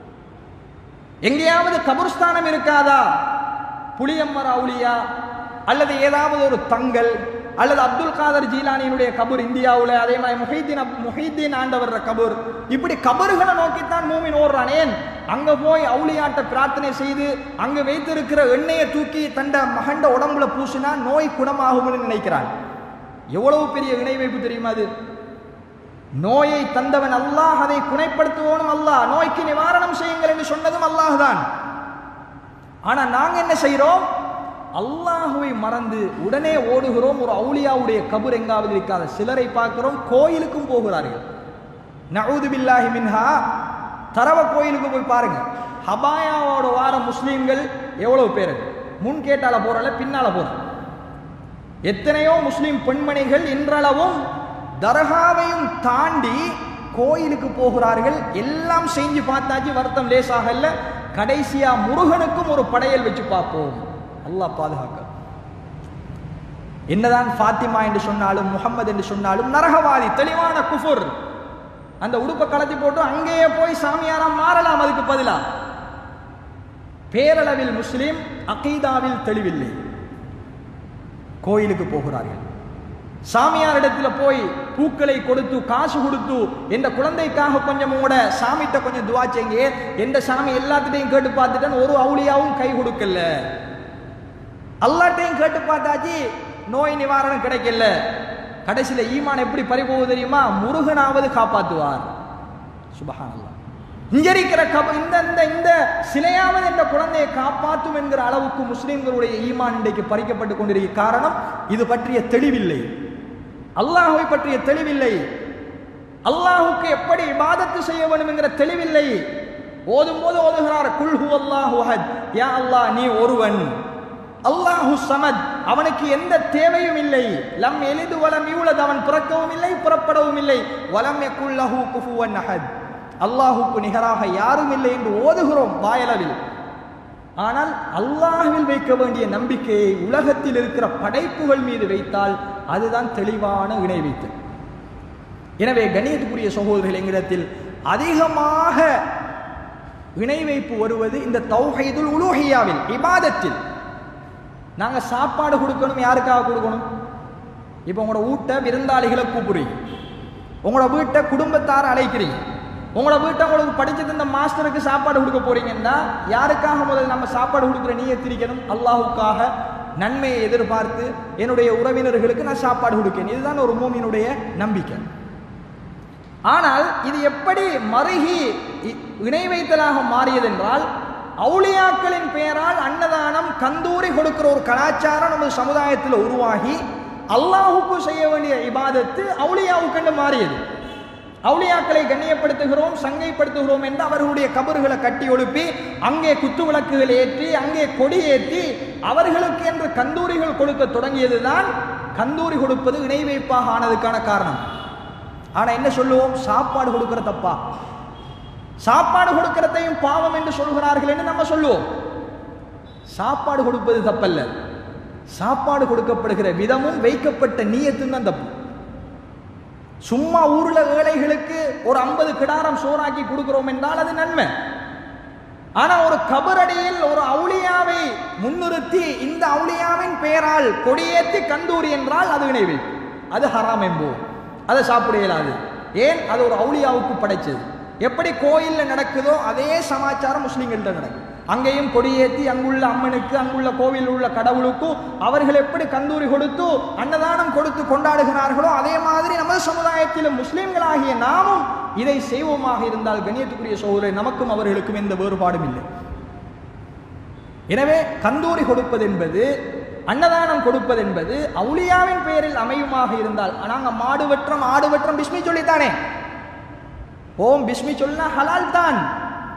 எங்கேயாவது கபுர்ஸ்தானம் இருக்காதா புளியம்மர் அவுளியா அல்லது ஏதாவது ஒரு தங்கல் அல்லது அப்துல் காதர் ஜீலானியினுடைய கபூர் இந்தியாவில் அதே மாதிரி முஹீத்தீன் அப்- முஹீத்தீன் ஆண்டவர் கபூர் இப்படி கபறுகளை நோக்கித்தான் மூமின் ஓடுறான் ஏன் அங்க போய் அவுளியாட்ட பிரார்த்தனை செய்து அங்க வைத்திருக்கிற எண்ணெயை தூக்கி தண்ட மகண்ட உடம்புல பூசினா நோய் குணமாகும்னு நினைக்கிறான் எவ்வளவு பெரிய இணை வைப்பு தெரியுமா அது நோயை தந்தவன் அல்லாஹ் அதை குணப்படுத்துவோனும் அல்லாஹ் நோய்க்கு நிவாரணம் செய்யுங்கள் என்று சொன்னதும் அல்லாஹ் தான் ஆனா நாங்க என்ன செய்றோம் அல்லாஹுவை மறந்து உடனே ஓடுகிறோம் ஒரு அவுலியாவுடைய கபர் எங்காவது இருக்காத சிலரை பார்க்கிறோம் கோயிலுக்கும் போகிறார்கள் நவுது பில்லாஹி மின்ஹா தரவ கோயிலுக்கு போய் பாருங்க ஹபாயாவோட வார முஸ்லீம்கள் எவ்வளவு பேர் முன் கேட்டால போறல பின்னால போற எத்தனையோ முஸ்லிம் பெண்மணிகள் இன்றளவும் தர்காவையும் தாண்டி கோயிலுக்கு போகிறார்கள் எல்லாம் செஞ்சு பார்த்தாச்சு வருத்தம் லேசாகல கடைசியா முருகனுக்கும் ஒரு படையல் வச்சு பார்ப்போம் அல்லாஹ் பாதுகாக்க என்னதான் ஃபாத்திமா என்று சொன்னாலும் முகம்மது என்று சொன்னாலும் நரகவாதி தெளிவான குஃபுர் அந்த உடுப்பை கலத்தி போட்டு அங்கேயே போய் சாமியாரா மாறலாம் அதுக்கு பதிலா பேரளவில் முஸ்லிம் அகீதாவில் தெளிவில்லை கோயிலுக்கு போகிறார்கள் சாமியாரிடத்துல போய் பூக்களை கொடுத்து காசு கொடுத்து எந்த குழந்தைக்காக கொஞ்சம் கூட சாமிகிட்ட கொஞ்சம் துவா செய்யுங்க எந்த சாமி எல்லாத்திட்டையும் கேட்டு பார்த்துட்டேன் ஒரு அவுளியாவும் கை கொடுக்கல அல்லாட்டையும் கேட்டு பார்த்தாச்சு நோய் நிவாரணம் கிடைக்கல கடைசியில ஈமான் எப்படி பறிபோகுது தெரியுமா முருகனாவது காப்பாத்துவார் சுபஹானல்லாஹ் இங்க இருக்கிற கப இந்த இந்த இந்த சிலையாவது இந்த குழந்தையை காப்பாற்றும் என்கிற அளவுக்கு முஸ்லிம்களுடைய ஈமான் இன்றைக்கு பறிக்கப்பட்டு கொண்டிருக்க காரணம் இது பற்றிய தெளிவில்லை அல்லாஹ்வை பற்றிய தெளிவில்லை அல்லாஹுக்கு எப்படி இபாதத்து செய்ய வேண்டும் என்கிற தெளிவில்லை ஓதும் போது ஓதுகிறார் குல்ஹு அல்லாஹு அஹத் யா அல்லாஹ் நீ ஒருவன் அல்லாஹு சமத் அவனுக்கு எந்த தேவையும் இல்லை லம் எளிது வலம் யூலத் அவன் பிறக்கவும் இல்லை புறப்படவும் இல்லை வலம் யகுல்லஹு குஃபுவன் அஹத் அல்லாஹுக்கு நிகராக யாரும் இல்லை என்று ஓதுகிறோம் வாயளவில் ஆனால் அல்லாஹ்வில் வைக்க வேண்டிய நம்பிக்கையை உலகத்தில் இருக்கிற படைப்புகள் மீது வைத்தால் அதுதான் தெளிவான இணை வைத்தல் எனவே கணியத்துக்குரிய சகோதரர்கள் எங்களிடத்தில் அதிகமாக இணை வைப்பு வருவது இந்த தௌஹீதுல் உலூஹியாவில் இபாதத்தில் நாங்க சாப்பாடு கொடுக்கணும் யாருக்காக கொடுக்கணும் இப்போ உங்களோட வீட்டை விருந்தாளிகளை கூப்பிடுறீங்க உங்களோட வீட்டை குடும்பத்தார அழைக்கிறீங்க உங்களோட வீட்டை உங்களுக்கு படிச்சு தந்த மாஸ்டருக்கு சாப்பாடு கொடுக்க போறீங்கன்னா யாருக்காக முதல்ல நம்ம சாப்பாடு கொடுக்குற நீயே திரிக்கணும் அல்லாஹுக்காக நன்மையை எதிர்பார்த்து என்னுடைய உறவினர்களுக்கு நான் சாப்பாடு கொடுக்கேன் இதுதான் ஒரு மூமியினுடைய நம்பிக்கை ஆனால் இது எப்படி மருகி இ- இணை வைத்தலாக மாறியதென்றால் அவுளியாக்களின் பெயரால் அன்னதானம் கந்தூரி கொடுக்கிற ஒரு கலாச்சாரம் நமது சமுதாயத்தில் உருவாகி அல்லாஹுக்கு செய்ய வேண்டிய இபாதத்து அவுளியாவுக்கென்று மாறியது அவுளியாக்களை கண்ணியப்படுத்துகிறோம் சங்கைப்படுத்துகிறோம் என்று அவர்களுடைய கபறுகளை கட்டி ஒழுப்பி அங்கே குத்து விளக்குகள் ஏற்றி அங்கே கொடி ஏற்றி அவர்களுக்கு என்று கந்தூரிகள் கொடுக்க தொடங்கியதுதான் கந்தூரி கொடுப்பது இணை வைப்பாக ஆனதுக்கான காரணம் ஆனா என்ன சொல்லுவோம் சாப்பாடு கொடுக்கிற தப்பா சாப்பாடு கொடுக்கிறதையும் பாவம் என்று சொல்கிறார்கள் என்று நம்ம சொல்லுவோம் சாப்பாடு கொடுப்பது தப்பல்ல சாப்பாடு கொடுக்கப்படுகிற விதமும் வைக்கப்பட்ட நீயத்தும் தான் தப்பு சும்மா ஊர்ல ஏழைகளுக்கு ஒரு ஐம்பது கிடாரம் சோறாக்கி கொடுக்கிறோம் என்றால் அது நன்மை ஆனா ஒரு கபரடியில் ஒரு அவுளியாவை முன்னிறுத்தி இந்த அவுளியாவின் பெயரால் கொடியேற்றி கந்தூரி என்றால் அது இணை வைப்பு அது ஹராம் என்போ அதை சாப்பிட இயலாது ஏன் அது ஒரு அவுளியாவுக்கு படைச்சது எப்படி கோயில்ல நடக்குதோ அதே சமாச்சாரம் முஸ்லிம்கள்ட்ட நடக்கும் அங்கேயும் கொடியேற்றி அங்குள்ள அம்மனுக்கு அங்குள்ள கோவில் உள்ள கடவுளுக்கும் அவர்கள் எப்படி கந்தூரி கொடுத்து அன்னதானம் கொடுத்து கொண்டாடுகிறார்களோ அதே மாதிரி நமது சமுதாயத்திலும் முஸ்லிம்களாகிய நாமும் இதை செய்வோமாக இருந்தால் கண்ணியத்துக்குரிய சோதரை நமக்கும் அவர்களுக்கும் எந்த வேறுபாடும் இல்லை எனவே கந்தூரி கொடுப்பது என்பது அன்னதானம் கொடுப்பது என்பது அவுளியாவின் பெயரில் அமையுமாக இருந்தால் நாங்க மாடு வெற்றம் ஆடு வெற்றம் பிஸ்மி சொல்லித்தானே ஓம் பிஸ்மி சொல்லினா ஹலால் தான்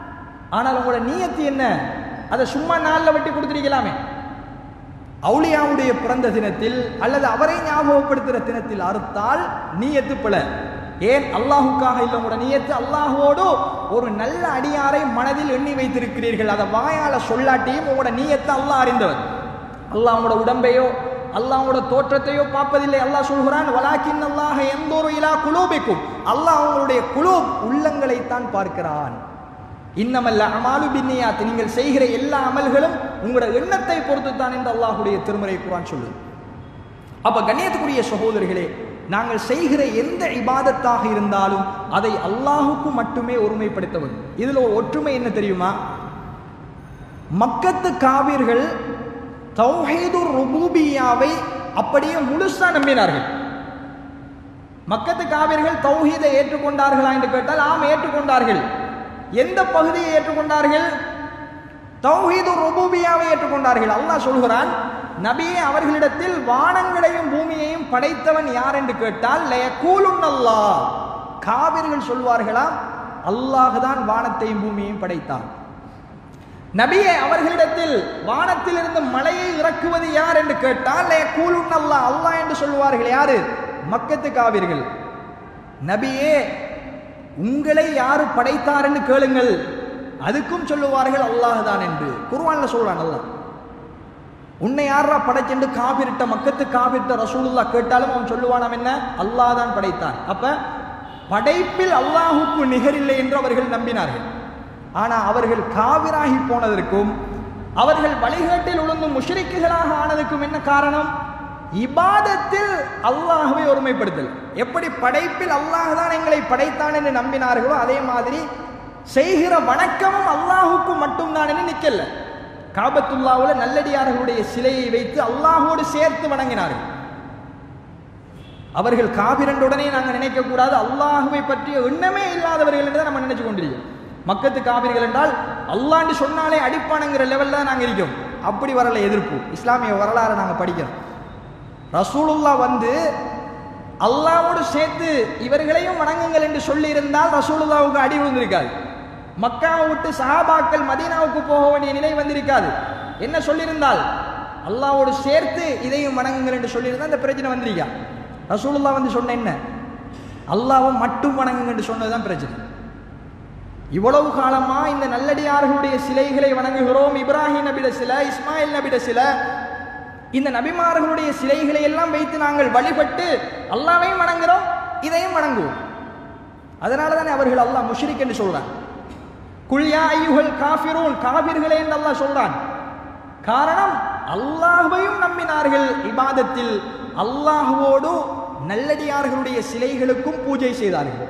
ஆனால் உங்களோட நீயத்து என்ன அதை சும்மா நாளில் வெட்டி கொடுத்துருக்கலாமே அவுளியாவுடைய பிறந்த தினத்தில் அல்லது அவரை ஞாபகப்படுத்துகிற தினத்தில் அறுத்தால் நீயத்து பிழை ஏன் அல்லாஹுக்காக இல்லை உங்களோட நீயத்து அல்லாஹோடு ஒரு நல்ல அடியாரை மனதில் எண்ணி வைத்திருக்கிறீர்கள் அதை வாயால சொல்லாட்டியும் உங்களோட நீயத்தை அல்லாஹ் அறிந்தவர் அல்லாஹ் உங்களோட உடம்பையோ அல்லாஹோட தோற்றத்தையோ பார்ப்பதில்லை அல்லாஹ் சொல்கிறான் வலாக்கின் அல்லாஹ் எந்த ஒரு இலா குலூபிக்கும் அல்லாஹ் அவங்களுடைய குழு உள்ளங்களைத்தான் பார்க்கிறான் இன்னமல்ல அமாலு பின்னியாத் நீங்கள் செய்கிற எல்லா அமல்களும் உங்களோட எண்ணத்தை பொறுத்து தான் என்று அல்லாஹுடைய திருமறை குரான் சொல்லுது அப்ப கண்ணியத்துக்குரிய சகோதரர்களே நாங்கள் செய்கிற எந்த இபாதத்தாக இருந்தாலும் அதை அல்லாஹுக்கு மட்டுமே ஒருமைப்படுத்த வேண்டும் இதுல ஒரு ஒற்றுமை என்ன தெரியுமா மக்கத்து காவிர்கள் தௌஹீதுர் ருபூபியாவை அப்படியே முழுசா நம்பினார்கள் மக்கத்து காவிர்கள் தௌஹீதை ஏற்றுக்கொண்டார்களா என்று கேட்டால் ஆம் ஏற்றுக்கொண்டார்கள் எந்த பகுதியை ஏற்றுக்கொண்டார்கள் தௌஹீது ருபூபியாவை ஏற்றுக்கொண்டார்கள் அல்லாஹ் சொல்கிறான் நபியே அவர்களிடத்தில் வானங்களையும் பூமியையும் படைத்தவன் யார் என்று கேட்டால் லயகூலுன் அல்லாஹ் காவிர்கள் சொல்வார்களாம் அல்லாஹ் தான் வானத்தையும் பூமியையும் படைத்தான் நபியே அவர்களிடத்தில் வானத்தில் இருந்து மலையை இறக்குவது யார் என்று கேட்டால் லயகூலுன் அல்லாஹ் அல்லாஹ் என்று சொல்வார்கள் யாரு மக்கத்து காவிர்கள் நபியே உங்களை யாரு படைத்தார் என்று கேளுங்கள் அதுக்கும் சொல்லுவார்கள் அல்லாஹ் தான் என்று குர்வான்ல சொல்றான் அல்லாஹ் உன்னை யாரா படைச்சென்று காபிரிட்ட மக்கத்து காபிரிட்ட ரசூலுல்லா கேட்டாலும் அவன் சொல்லுவானாம் என்ன அல்லாஹ் தான் படைத்தான் அப்ப படைப்பில் அல்லாஹுக்கு நிகரில்லை என்று அவர்கள் நம்பினார்கள் ஆனா அவர்கள் காவிராகி போனதற்கும் அவர்கள் வழிகாட்டில் உழந்து முஷ்ரிக்குகளாக ஆனதுக்கும் என்ன காரணம் இபாதத்தில் அல்லாஹுவை ஒருமைப்படுத்தல் எப்படி படைப்பில் அல்லாஹ் தான் எங்களை படைத்தான் என்று நம்பினார்களோ அதே மாதிரி செய்கிற வணக்கமும் அல்லாஹுக்கு மட்டும்தான் என்று நிக்கல காபத்துல்லாவுல நல்லடியார்களுடைய சிலையை வைத்து அல்லாஹோடு சேர்த்து வணங்கினார்கள் அவர்கள் காபிரண்ட உடனே நாங்கள் நினைக்க கூடாது அல்லாஹுவை பற்றிய எண்ணமே இல்லாதவர்கள் என்று நம்ம நினைச்சு கொண்டிருக்கோம் மக்கத்து காபிர்கள் என்றால் அல்லாண்டு சொன்னாலே அடிப்பானுங்கிற லெவல்ல தான் நாங்கள் இருக்கோம் அப்படி வரல எதிர்ப்பு இஸ்லாமிய வரலாறு நாங்கள் படிக்கிறோம் ரசூலுல்லா வந்து அல்லாவோடு சேர்த்து இவர்களையும் வணங்குங்கள் என்று சொல்லி இருந்தால் ரசூலுல்லாவுக்கு அடி விழுந்திருக்காது மக்காவை விட்டு சஹாபாக்கள் மதீனாவுக்கு போக வேண்டிய நிலை வந்திருக்காது என்ன சொல்லியிருந்தால் அல்லாவோடு சேர்த்து இதையும் வணங்குங்கள் என்று சொல்லியிருந்தா இந்த பிரச்சனை வந்திருக்கா ரசூலுல்லா வந்து சொன்ன என்ன அல்லாவை மட்டும் வணங்குங்க என்று சொன்னதுதான் பிரச்சனை இவ்வளவு காலமா இந்த நல்லடியார்களுடைய சிலைகளை வணங்குகிறோம் இப்ராஹிம் நபிட சிலை இஸ்மாயில் நபிட சிலை இந்த நபிமார்களுடைய சிலைகளை எல்லாம் வைத்து நாங்கள் வழிபட்டு அல்லாவையும் வணங்குறோம் இதையும் வணங்குவோம் அதனால தானே அவர்கள் அல்லாஹ் முஷ்ரிக் என்று சொல்றான் குல்யா ஐயுகள் காஃபிரூன் காபிர்களே என்று அல்லாஹ் சொல்றான் காரணம் அல்லாஹ்வையும் நம்பினார்கள் இபாதத்தில் அல்லாஹுவோடு நல்லடியார்களுடைய சிலைகளுக்கும் பூஜை செய்தார்கள்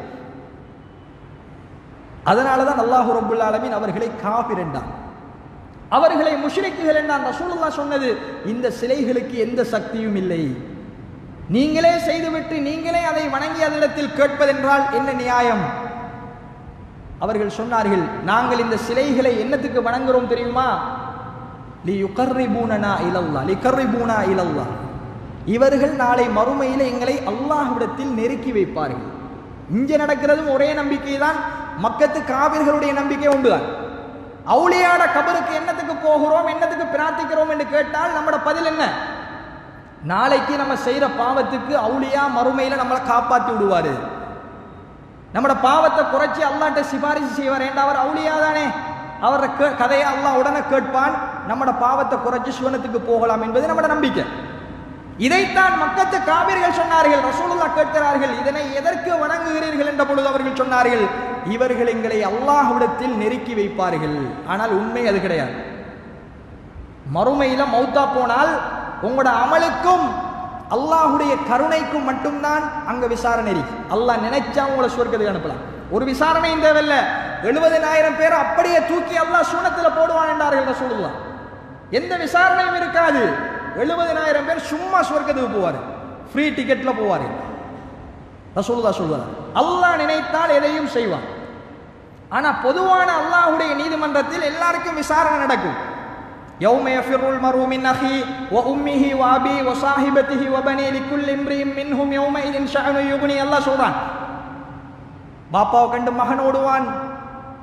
அதனால தான் அல்லாஹு ரபுல் ஆலமீன் அவர்களை காபிர் என்றான் அவர்களை முஷ்ரிக்குகள் என்றான் ரசூலுல்லா சொன்னது இந்த சிலைகளுக்கு எந்த சக்தியும் இல்லை நீங்களே செய்துவிட்டு நீங்களே அதை வணங்கி அதனிடத்தில் கேட்பதென்றால் என்ன நியாயம் அவர்கள் சொன்னார்கள் நாங்கள் இந்த சிலைகளை என்னத்துக்கு வணங்குறோம் தெரியுமா லி யுகர்ரிபூனனா இலல்லா லிகர்ரிபூனா இலல்லா இவர்கள் நாளை மறுமையில் எங்களை அல்லாஹ்விடத்தில் நெருக்கி வைப்பார்கள் இங்கே நடக்கிறதும் ஒரே நம்பிக்கை தான் மக்கத்து காவிர்களுடைய நம்பிக்கை உண்டுதான் அவுளியாட கபருக்கு என்னத்துக்கு போகிறோம் என்னத்துக்கு பிரார்த்திக்கிறோம் என்று கேட்டால் நம்மட பதில் என்ன நாளைக்கு நம்ம செய்யற பாவத்துக்கு அவுளியா மறுமையில நம்மளை காப்பாத்தி விடுவாரு நம்மட பாவத்தை குறைச்சி அல்லாட்ட சிபாரிசு செய்வார் ஏண்டா அவர் அவுளியா தானே அவர கதையை அல்லாஹ் உடனே கேட்பான் நம்மட பாவத்தை குறைச்சி சிவனத்துக்கு போகலாம் என்பது நம்மட நம்பிக்கை இதைத்தான் மக்கத்து காவிர்கள் சொன்னார்கள் ரசூலுல்லா கேட்கிறார்கள் இதனை எதற்கு வணங்குகிறீர்கள் என்ற பொழுது அவர்கள் சொன்னார்கள் இவர்கள் எங்களை அல்லாஹ்விடத்தில் நெருக்கி வைப்பார்கள் ஆனால் உண்மை அது கிடையாது மறுமையில மௌத்தா போனால் உங்களோட அமலுக்கும் அல்லாஹுடைய கருணைக்கும் மட்டும்தான் அங்க விசாரணை இருக்கு அல்லாஹ் நினைச்சா உங்களை சொர்க்கத்துக்கு அனுப்பலாம் ஒரு விசாரணையும் தேவையில்ல எழுபதினாயிரம் பேர் அப்படியே தூக்கி அல்லாஹ் சூனத்துல போடுவான் என்றார்கள் ரசூலுல்லா எந்த விசாரணையும் இருக்காது எழுபதினாயிரம் பேர் சும்மா சொர்க்கத்துக்கு போவார் ஃப்ரீ டிக்கெட்ல போவார் ரசூலுல்லா சொல்வார் அல்லாஹ் நினைத்தால் எதையும் செய்வான் ஆனா பொதுவான அல்லாஹ்வுடைய நீதிமன்றத்தில் எல்லாருக்கும் விசாரணை நடக்கும் يوم يفر المرء من أخيه وأمه وأبيه وصاحبته وبنيه لكل امرئ منهم يومئذ شأن يغني الله சொல்றான் பாப்பாவை கண்டு மகன் ஓடுவான்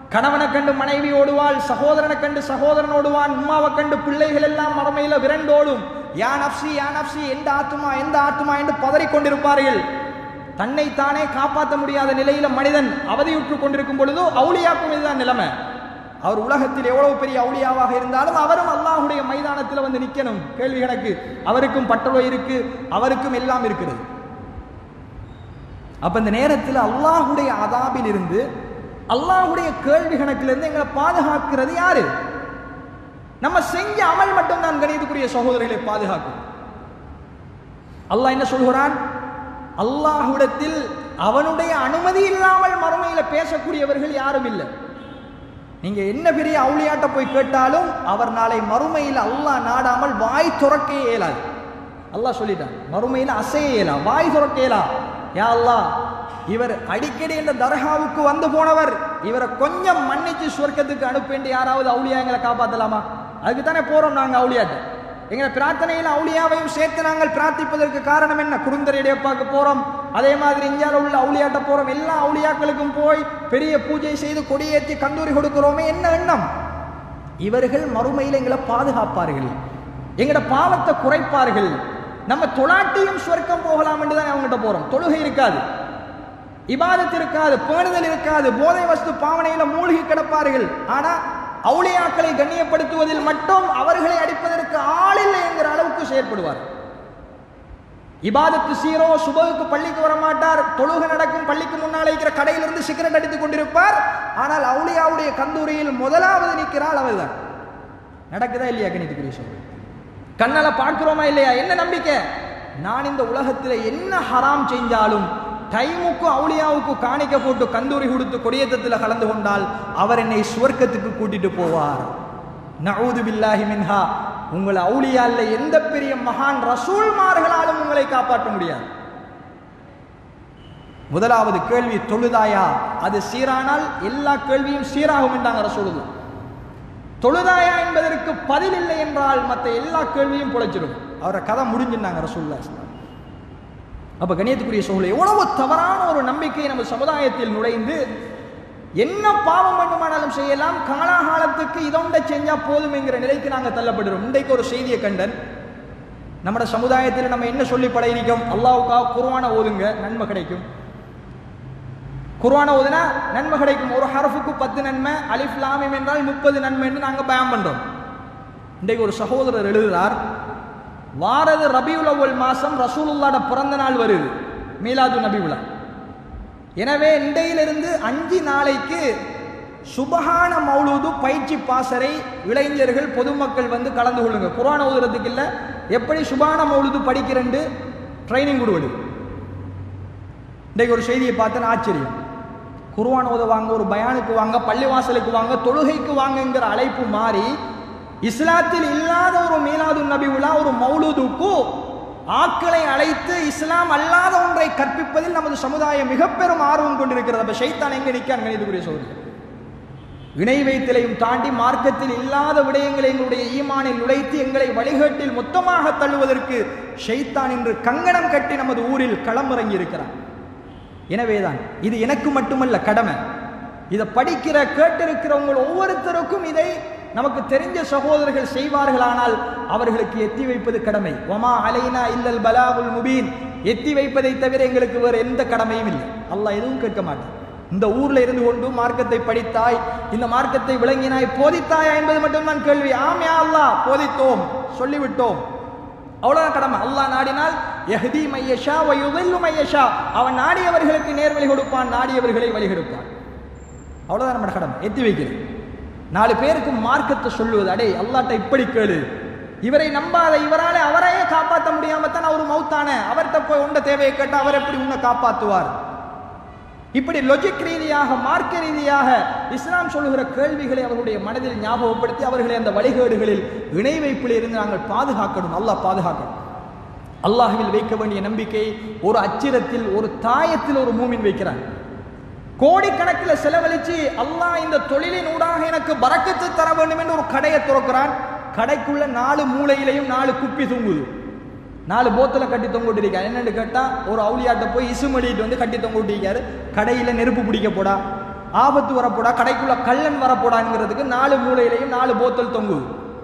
கணவனை கண்டு மனைவி ஓடுவாள் சகோதரனை கண்டு சகோதரன் ஓடுவான் உம்மாவை கண்டு பிள்ளைகள் எல்லாம் மறுமையில விரண்டோடும் யா நப்சி யா நப்சி எந்த ஆத்துமா எந்த ஆத்துமா என்று பதறிக் கொண்டிருப்பார்கள் தன்னைத்தானே காப்பாற்ற முடியாத நிலையில மனிதன் அவதியுற்று கொண்டிருக்கும் பொழுதோ அவுளியாக்கும் இதுதான் நிலைமை அவர் உலகத்தில் எவ்வளவு பெரிய அவுளியாவாக இருந்தாலும் அவரும் அல்லாஹுடைய மைதானத்தில் வந்து நிற்கணும் கேள்வி கணக்கு அவருக்கும் பட்டளோ இருக்கு அவருக்கும் எல்லாம் இருக்கிறது அப்ப இந்த நேரத்தில் அல்லாஹுடைய அதாபில் இருந்து அல்லாஹுடைய கேள்வி கணக்கிலிருந்து எங்களை பாதுகாக்கிறது யாரு நம்ம செஞ்ச அமல் மட்டும் தான் கணியத்துக்குரிய சகோதரர்களை பாதுகாக்கும் அல்லாஹ் என்ன சொல்கிறான் அல்லாஹ்விடத்தில் அவனுடைய அனுமதி இல்லாமல் மறுமையில பேசக்கூடியவர்கள் யாரும் இல்லை நீங்க என்ன பெரிய அவுளியாட்ட போய் கேட்டாலும் அவர் நாளை மறுமையில் அல்லாஹ் நாடாமல் வாய் துறக்க இயலாது அல்லாஹ் சொல்லிட்டான் மறுமையில் அசைய இயலா வாய் துறக்க இயலா யா அல்லாஹ் இவர் அடிக்கடி இந்த தர்காவுக்கு வந்து போனவர் இவரை கொஞ்சம் மன்னிச்சு சொர்க்கத்துக்கு அனுப்பேண்டி யாராவது அவுளியா எங்களை காப்பாத்தலாமா அதுக்கு தானே போறோம் நாங்க அவுளியாட்ட எங்களை பிரார்த்தனையில் அவுளியாவையும் சேர்த்து நாங்கள் பிரார்த்திப்பதற்கு காரணம் என்ன குறுந்தரையுடைய பார்க்க போறோம் அதே மாதிரி இந்தியாவில் உள்ள அவுளியாட்ட போறோம் எல்லா அவுளியாக்களுக்கும் போய் பெரிய பூஜை செய்து கொடியேற்றி கந்தூரி கொடுக்கிறோமே என்ன எண்ணம் இவர்கள் மறுமையில் எங்களை பாதுகாப்பார்கள் எங்களோட பாவத்தை குறைப்பார்கள் நம்ம தொலாட்டியும் சொர்க்கம் போகலாம் என்று தான் அவங்ககிட்ட போறோம் தொழுகை இருக்காது இபாதத் இருக்காது பேணுதல் இருக்காது போதை வஸ்து பாவனையில மூழ்கி கிடப்பார்கள் ஆனா அவுளியாக்களை கண்ணியப்படுத்துவதில் மட்டும் அவர்களை அடிப்பதற்கு ஆளில்லை என்கிற அளவுக்கு செயற்படுவார் இபாதத்து சீரோ சுபகுக்கு பள்ளிக்கு வர மாட்டார் தொழுகை நடக்கும் பள்ளிக்கு முன்னால் இருக்கிற கடையிலிருந்து சிகரெட் அடித்துக் கொண்டிருப்பார் ஆனால் அவுளியாவுடைய கந்தூரியில் முதலாவது நிற்கிறாள் அவர்தான் நடக்குதா இல்லையா கணித்துக்குரிய சொல்ற கண்ணால பார்க்கிறோமா இல்லையா என்ன நம்பிக்கை நான் இந்த உலகத்தில் என்ன ஹராம் செஞ்சாலும் டைமுக்கு அவுளியாவுக்கு காணிக்க போட்டு கந்தூரி கொடுத்து கொடியேற்றத்தில் கலந்து கொண்டால் அவர் என்னை சுவர்க்கத்துக்கு கூட்டிட்டு போவார் நவுது பில்லாஹி மின்ஹா உங்களை அவுளியால்ல எந்த பெரிய மகான் ரசூல்மார்களாலும் உங்களை காப்பாற்ற முடியாது முதலாவது கேள்வி தொழுதாயா அது சீரானால் எல்லா கேள்வியும் சீராகும் என்றாங்க ரசூலுல்லா தொழுதாயா என்பதற்கு பதில் இல்லை என்றால் மற்ற எல்லா கேள்வியும் புழைச்சிடும் அவரை கதை முடிஞ்சுன்னாங்க ரசூல்லா அப்ப கணியத்துக்குரிய சூழல் எவ்வளவு தவறான ஒரு நம்பிக்கை நம்ம சமுதாயத்தில் நுழைந்து என்ன பாவம் வேண்டுமானாலும் செய்யலாம் காலாகாலத்துக்கு இதொண்ட செஞ்சா போதும் என்கிற நிலைக்கு நாங்கள் தள்ளப்படுறோம் இன்றைக்கு ஒரு செய்தியை கண்டன் நம்ம சமுதாயத்தில் நம்ம என்ன சொல்லி படையிருக்கோம் அல்லாவுக்காக குர்வான ஓதுங்க நன்மை கிடைக்கும் குர்வான ஓதுனா நன்மை கிடைக்கும் ஒரு ஹரஃபுக்கு பத்து நன்மை அலிஃப் லாமிம் என்றால் முப்பது நன்மை என்று நாங்கள் பயம் பண்றோம் இன்றைக்கு ஒரு சகோதரர் எழுதுகிறார் வாரது ரபியுல் அவ்வல் மாசம் ரசூலுல்லாட பிறந்த நாள் வருது மீலாது நபி விழா எனவே இன்றையிலிருந்து அஞ்சு நாளைக்கு சுபஹான மௌலூது பயிற்சி பாசறை இளைஞர்கள் பொதுமக்கள் வந்து கலந்து கொள்ளுங்க குரான் ஓதுறதுக்கு இல்லை எப்படி சுபான மௌலூது படிக்கிறேன்னு ட்ரைனிங் கொடுவது இன்றைக்கு ஒரு செய்தியை பார்த்தேன் ஆச்சரியம் குர்வான் ஓதுவாங்க ஒரு பயானுக்கு வாங்க பள்ளிவாசலுக்கு வாங்க தொழுகைக்கு வாங்கங்கிற அழைப்பு மாறி இஸ்லாத்தில் இல்லாத ஒரு மீலாது நபி விழா ஒரு மௌலூதுக்கு ஆட்களை அழைத்து இஸ்லாம் அல்லாத ஒன்றை கற்பிப்பதில் நமது சமுதாயம் மிக பெரும் ஆர்வம் கொண்டிருக்கிறது அப்ப ஷைத்தான் எங்க நிற்க அங்கனிதுக்குரிய சோதனை இணை வைத்தலையும் தாண்டி மார்க்கத்தில் இல்லாத விடயங்களை எங்களுடைய ஈமானில் நுழைத்து எங்களை வழிகேட்டில் மொத்தமாக தள்ளுவதற்கு ஷைத்தான் இன்று கங்கணம் கட்டி நமது ஊரில் களமிறங்கி இருக்கிறான் எனவேதான் இது எனக்கு மட்டுமல்ல கடமை இதை படிக்கிற கேட்டிருக்கிறவங்க ஒவ்வொருத்தருக்கும் இதை நமக்கு தெரிஞ்ச சகோதரர்கள் செய்வார்களானால் அவர்களுக்கு எத்தி வைப்பது கடமை ஒமா அலைனா இல்லல் பலாவுல் முபீன் எத்தி வைப்பதை தவிர எங்களுக்கு வேறு எந்த கடமையும் இல்லை அல்லாஹ் எதுவும் கேட்க மாட்டான் இந்த ஊர்ல இருந்து கொண்டு மார்க்கத்தை படித்தாய் இந்த மார்க்கத்தை விளங்கினாய் போதித்தாயா என்பது மட்டும்தான் கேள்வி ஆம் யா அல்லாஹ் போதித்தோம் சொல்லிவிட்டோம் அவ்வளவுதான் கடமை அல்லாஹ் நாடினால் எஹதி மையஷா வயுதில்லு மையஷா அவன் நாடியவர்களுக்கு நேர்வழி கொடுப்பான் நாடியவர்களை வழி கொடுப்பான் அவ்வளவுதான் நம்ம கடமை எத்தி வைக்கிறது நாலு பேருக்கு மார்க்கத்தை சொல்லுவது அடே அல்லாட்ட இப்படி கேளு இவரை நம்பாத இவராலே அவரையே காப்பாற்ற முடியாம தான் அவர் மௌத்தான அவர்கிட்ட போய் உண்ட தேவையை கேட்டு அவர் எப்படி உன்னை காப்பாற்றுவார் இப்படி லொஜிக் ரீதியாக மார்க்க ரீதியாக இஸ்லாம் சொல்லுகிற கேள்விகளை அவர்களுடைய மனதில் ஞாபகப்படுத்தி அவர்களை அந்த வழிகேடுகளில் இணை வைப்பில் இருந்து நாங்கள் பாதுகாக்கணும் அல்லாஹ் பாதுகாக்கணும் அல்லாஹ்வில் வைக்க வேண்டிய நம்பிக்கை ஒரு அச்சிரத்தில் ஒரு தாயத்தில் ஒரு மூமின் வைக்கிறான் கோடிக்கணக்கில் செலவழிச்சு அல்லாஹ் இந்த தொழிலின் ஊடாக எனக்கு பறக்கத்து தர வேண்டும் என்று ஒரு கடையை துறக்கிறான் கடைக்குள்ள நாலு மூலையிலையும் நாலு குப்பி தூங்குது நாலு போத்தல கட்டி தொங்கிட்டு இருக்காரு என்னன்னு கேட்டா ஒரு அவுளியாட்ட போய் இசுமடிட்டு வந்து கட்டி தொங்கிட்டு இருக்காரு கடையில நெருப்பு பிடிக்க போடா ஆபத்து வரப்போடா கடைக்குள்ள கள்ளன் வரப்போடாங்கிறதுக்கு நாலு மூலையிலையும் நாலு போத்தல் தொங்குது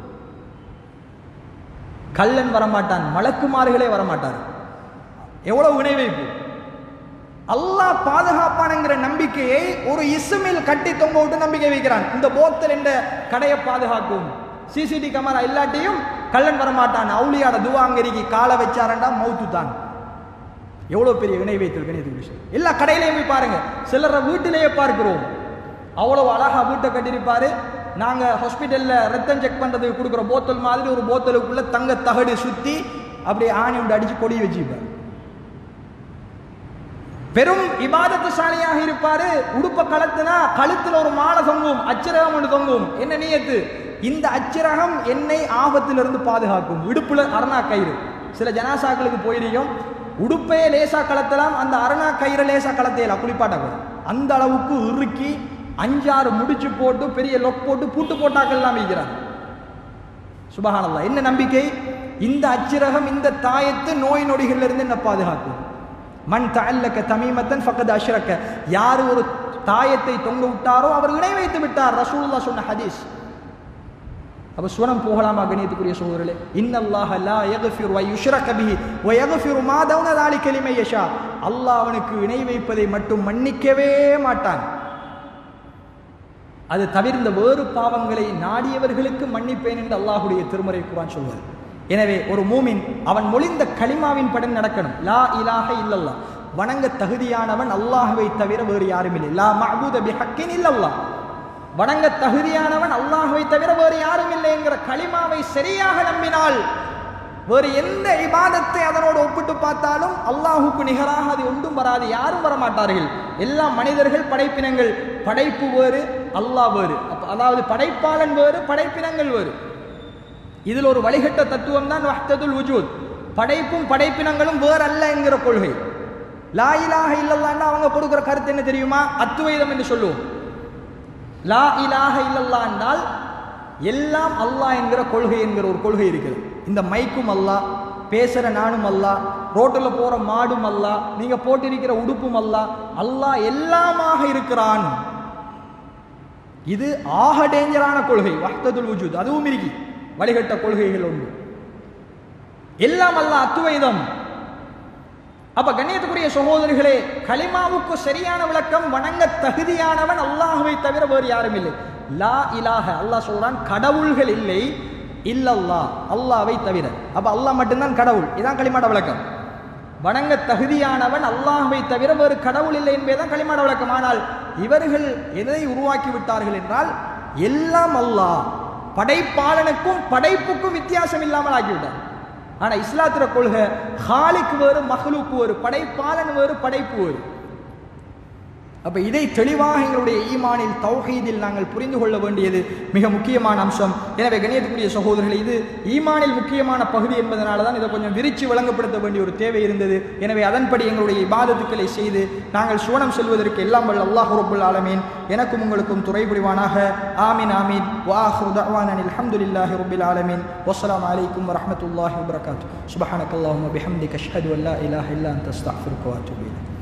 கள்ளன் வரமாட்டான் மலக்குமார்களே வரமாட்டார் எவ்வளவு இணை வைப்பு அல்லாஹ் பாதுகாப்பானுங்கிற நம்பிக்கையை ஒரு இசுமில் கட்டி தொங்க விட்டு நம்பிக்கை வைக்கிறான் இந்த போத்தல் என்ற கடையை பாதுகாக்கும் சிசிடி கேமரா இல்லாட்டியும் கள்ளன் வரமாட்டான் அவுளியாட துவாங்கரிக்கு காலை வச்சாரண்டா மவுத்து தான் எவ்வளவு பெரிய இணை வைத்திருக்கேன் இது விஷயம் எல்லா கடையிலையும் போய் பாருங்க சிலரை வீட்டிலேயே பார்க்கிறோம் அவ்வளவு அழகா வீட்டை கட்டியிருப்பாரு நாங்க ஹாஸ்பிட்டல்ல ரத்தம் செக் பண்றதுக்கு கொடுக்குற போத்தல் மாதிரி ஒரு போத்தலுக்குள்ள தங்க தகடு சுத்தி அப்படியே ஆணி விட்டு அடிச்சு கொடி வச்சுப்பார் பெரும் இபாதத்துசாலியாக இருப்பாரு உடுப்ப கலத்துனா கழுத்துல ஒரு மாலை தொங்கும் அச்சிரகம் ஒன்று தொங்கும் என்ன நீயத்து இந்த அச்சிரகம் என்னை ஆபத்திலிருந்து பாதுகாக்கும் இடுப்புல அரணா கயிறு சில ஜனாசாக்களுக்கு போயிருக்கோம் உடுப்பையே லேசா கலத்தலாம் அந்த அரணா கயிறை லேசா கலத்தையலாம் குளிப்பாட்டக்கூடாது அந்த அளவுக்கு இறுக்கி அஞ்சாறு முடிச்சு போட்டு பெரிய லொக் போட்டு பூட்டு போட்டாக்கள் எல்லாம் வைக்கிறாங்க சுபஹானல்லா என்ன நம்பிக்கை இந்த அச்சிரகம் இந்த தாயத்து நோய் நொடிகள்ல இருந்து என்ன பாதுகாக்கும் மண் தஅல்லக தமீமத்தன் ஃபக்கத் அஷ்ரக்க யார் ஒரு தாயத்தை தொங்க விட்டாரோ அவர் இணை வைத்து விட்டார் ரசூலுல்லாஹ் சொன்ன ஹதீஸ் அப்ப சுவனம் போகலாமா கணியத்துக்குரிய சகோதரர்களே இன்னல்லாஹ லா யக்ஃபிரு வ யுஷ்ரக பிஹி வ யக்ஃபிரு மா தௌன ذلك லிமன் யஷா அல்லாஹ் அவனுக்கு இணை வைப்பதை மட்டும் மன்னிக்கவே மாட்டான் அது தவிர்ந்த வேறு பாவங்களை நாடியவர்களுக்கு மன்னிப்பேன் என்று அல்லாஹுடைய திருமறை குரான் சொல்வது எனவே ஒரு மூமின் அவன் மொழிந்த களிமாவின் படம் நடக்கணும் லா இலாஹ இல்லல்லா வணங்க தகுதியானவன் அல்லாஹுவை தவிர வேறு யாரும் இல்லை லா மஅபூத பிஹக்கின் இல்லல்லாஹ் வணங்க தகுதியானவன் அல்லாஹுவை தவிர வேறு யாரும் இல்லை என்கிற களிமாவை சரியாக நம்பினால் வேறு எந்த இபாதத்தை அதனோடு ஒப்பிட்டு பார்த்தாலும் அல்லாஹுக்கு நிகராக அது ஒன்றும் வராது யாரும் வரமாட்டார்கள் எல்லா மனிதர்கள் படைப்பினங்கள் படைப்பு வேறு அல்லாஹ் வேறு அப்ப அதாவது படைப்பாளன் வேறு படைப்பினங்கள் வேறு இதில் ஒரு வழிகட்ட தத்துவம் தான் வஹ்ததுல் உஜூத் படைப்பும் படைப்பினங்களும் வேறல்ல என்கிற கொள்கை லா இலாஹ இல்லல்லான்னு அவங்க கொடுக்கிற கருத்து என்ன தெரியுமா அத்துவைதம் என்று சொல்லுவோம் லா இலாஹ இல்லல்லா என்றால் எல்லாம் அல்லாஹ் என்கிற கொள்கை என்கிற ஒரு கொள்கை இருக்குது இந்த மைக்கும் அல்லாஹ் பேசுற நானும் அல்லாஹ் ரோட்டில் போற மாடும் அல்லாஹ் நீங்க போட்டிருக்கிற உடுப்பும் அல்லாஹ் அல்லாஹ் எல்லாமாக இருக்கிறான் இது ஆக டேஞ்சரான கொள்கை வஹ்ததுல் வஜூத் அதுவும் இருக்கு வழிகட்ட கொள்கைகள் உண்டு எல்லாம் அல்ல அத்துவைதம் அப்ப கண்ணியத்துக்குரிய சகோதரிகளே கலிமாவுக்கு சரியான விளக்கம் வணங்க தகுதியானவன் அல்லாஹுவை தவிர வேறு யாரும் இல்லை லா இலாஹ அல்லாஹ் சொல்றான் கடவுள்கள் இல்லை இல்லல்லா அல்லாவை தவிர அப்ப அல்லாஹ் மட்டும்தான் கடவுள் இதான் களிமாட விளக்கம் வணங்க தகுதியானவன் அல்லாஹுவை தவிர வேறு கடவுள் இல்லை என்பதுதான் களிமாட விளக்கம் ஆனால் இவர்கள் எதை உருவாக்கி விட்டார்கள் என்றால் எல்லாம் அல்லாஹ் படைப்பாளனுக்கும் படைப்புக்கும் வித்தியாசம் இல்லாமல் ஆக்கிவிட்டார் ஆனா இஸ்லாத்திர கொள்கை ஹாலிக் வேறு மஹ்லூக் வேறு படைப்பாளன் வேறு படைப்பு வேறு அப்ப இதை தெளிவாக எங்களுடைய ஈமானில் தௌஹீதில் நாங்கள் புரிந்து கொள்ள வேண்டியது மிக முக்கியமான அம்சம் எனவே கணியத்துக்குரிய சகோதரர்கள் இது ஈமானில் முக்கியமான பகுதி என்பதனால தான் இதை கொஞ்சம் விரிச்சு வழங்கப்படுத்த வேண்டிய ஒரு தேவை இருந்தது எனவே அதன்படி எங்களுடைய இபாதத்துக்களை செய்து நாங்கள் சுவனம் செல்வதற்கு எல்லாம் வல்ல அல்லாஹ் ரப்புல் ஆலமீன் எனக்கும் உங்களுக்கும் துறை புரிவானாக ஆமீன் ஆமீன் வாஹு தஅவானா அல்ஹம்துலில்லாஹி ரப்பில் ஆலமீன் வஸ்ஸலாமு அலைக்கும் வரஹ்மத்துல்லாஹி வபரகாத்துஹு சுப்ஹானக்கல்லாஹும்ம பிஹம்திக அஷ்ஹது அன் லா இலாஹ இல்லா அன்த அஸ்தக்ஃபிருக்க வ அத்தூபு இலைக்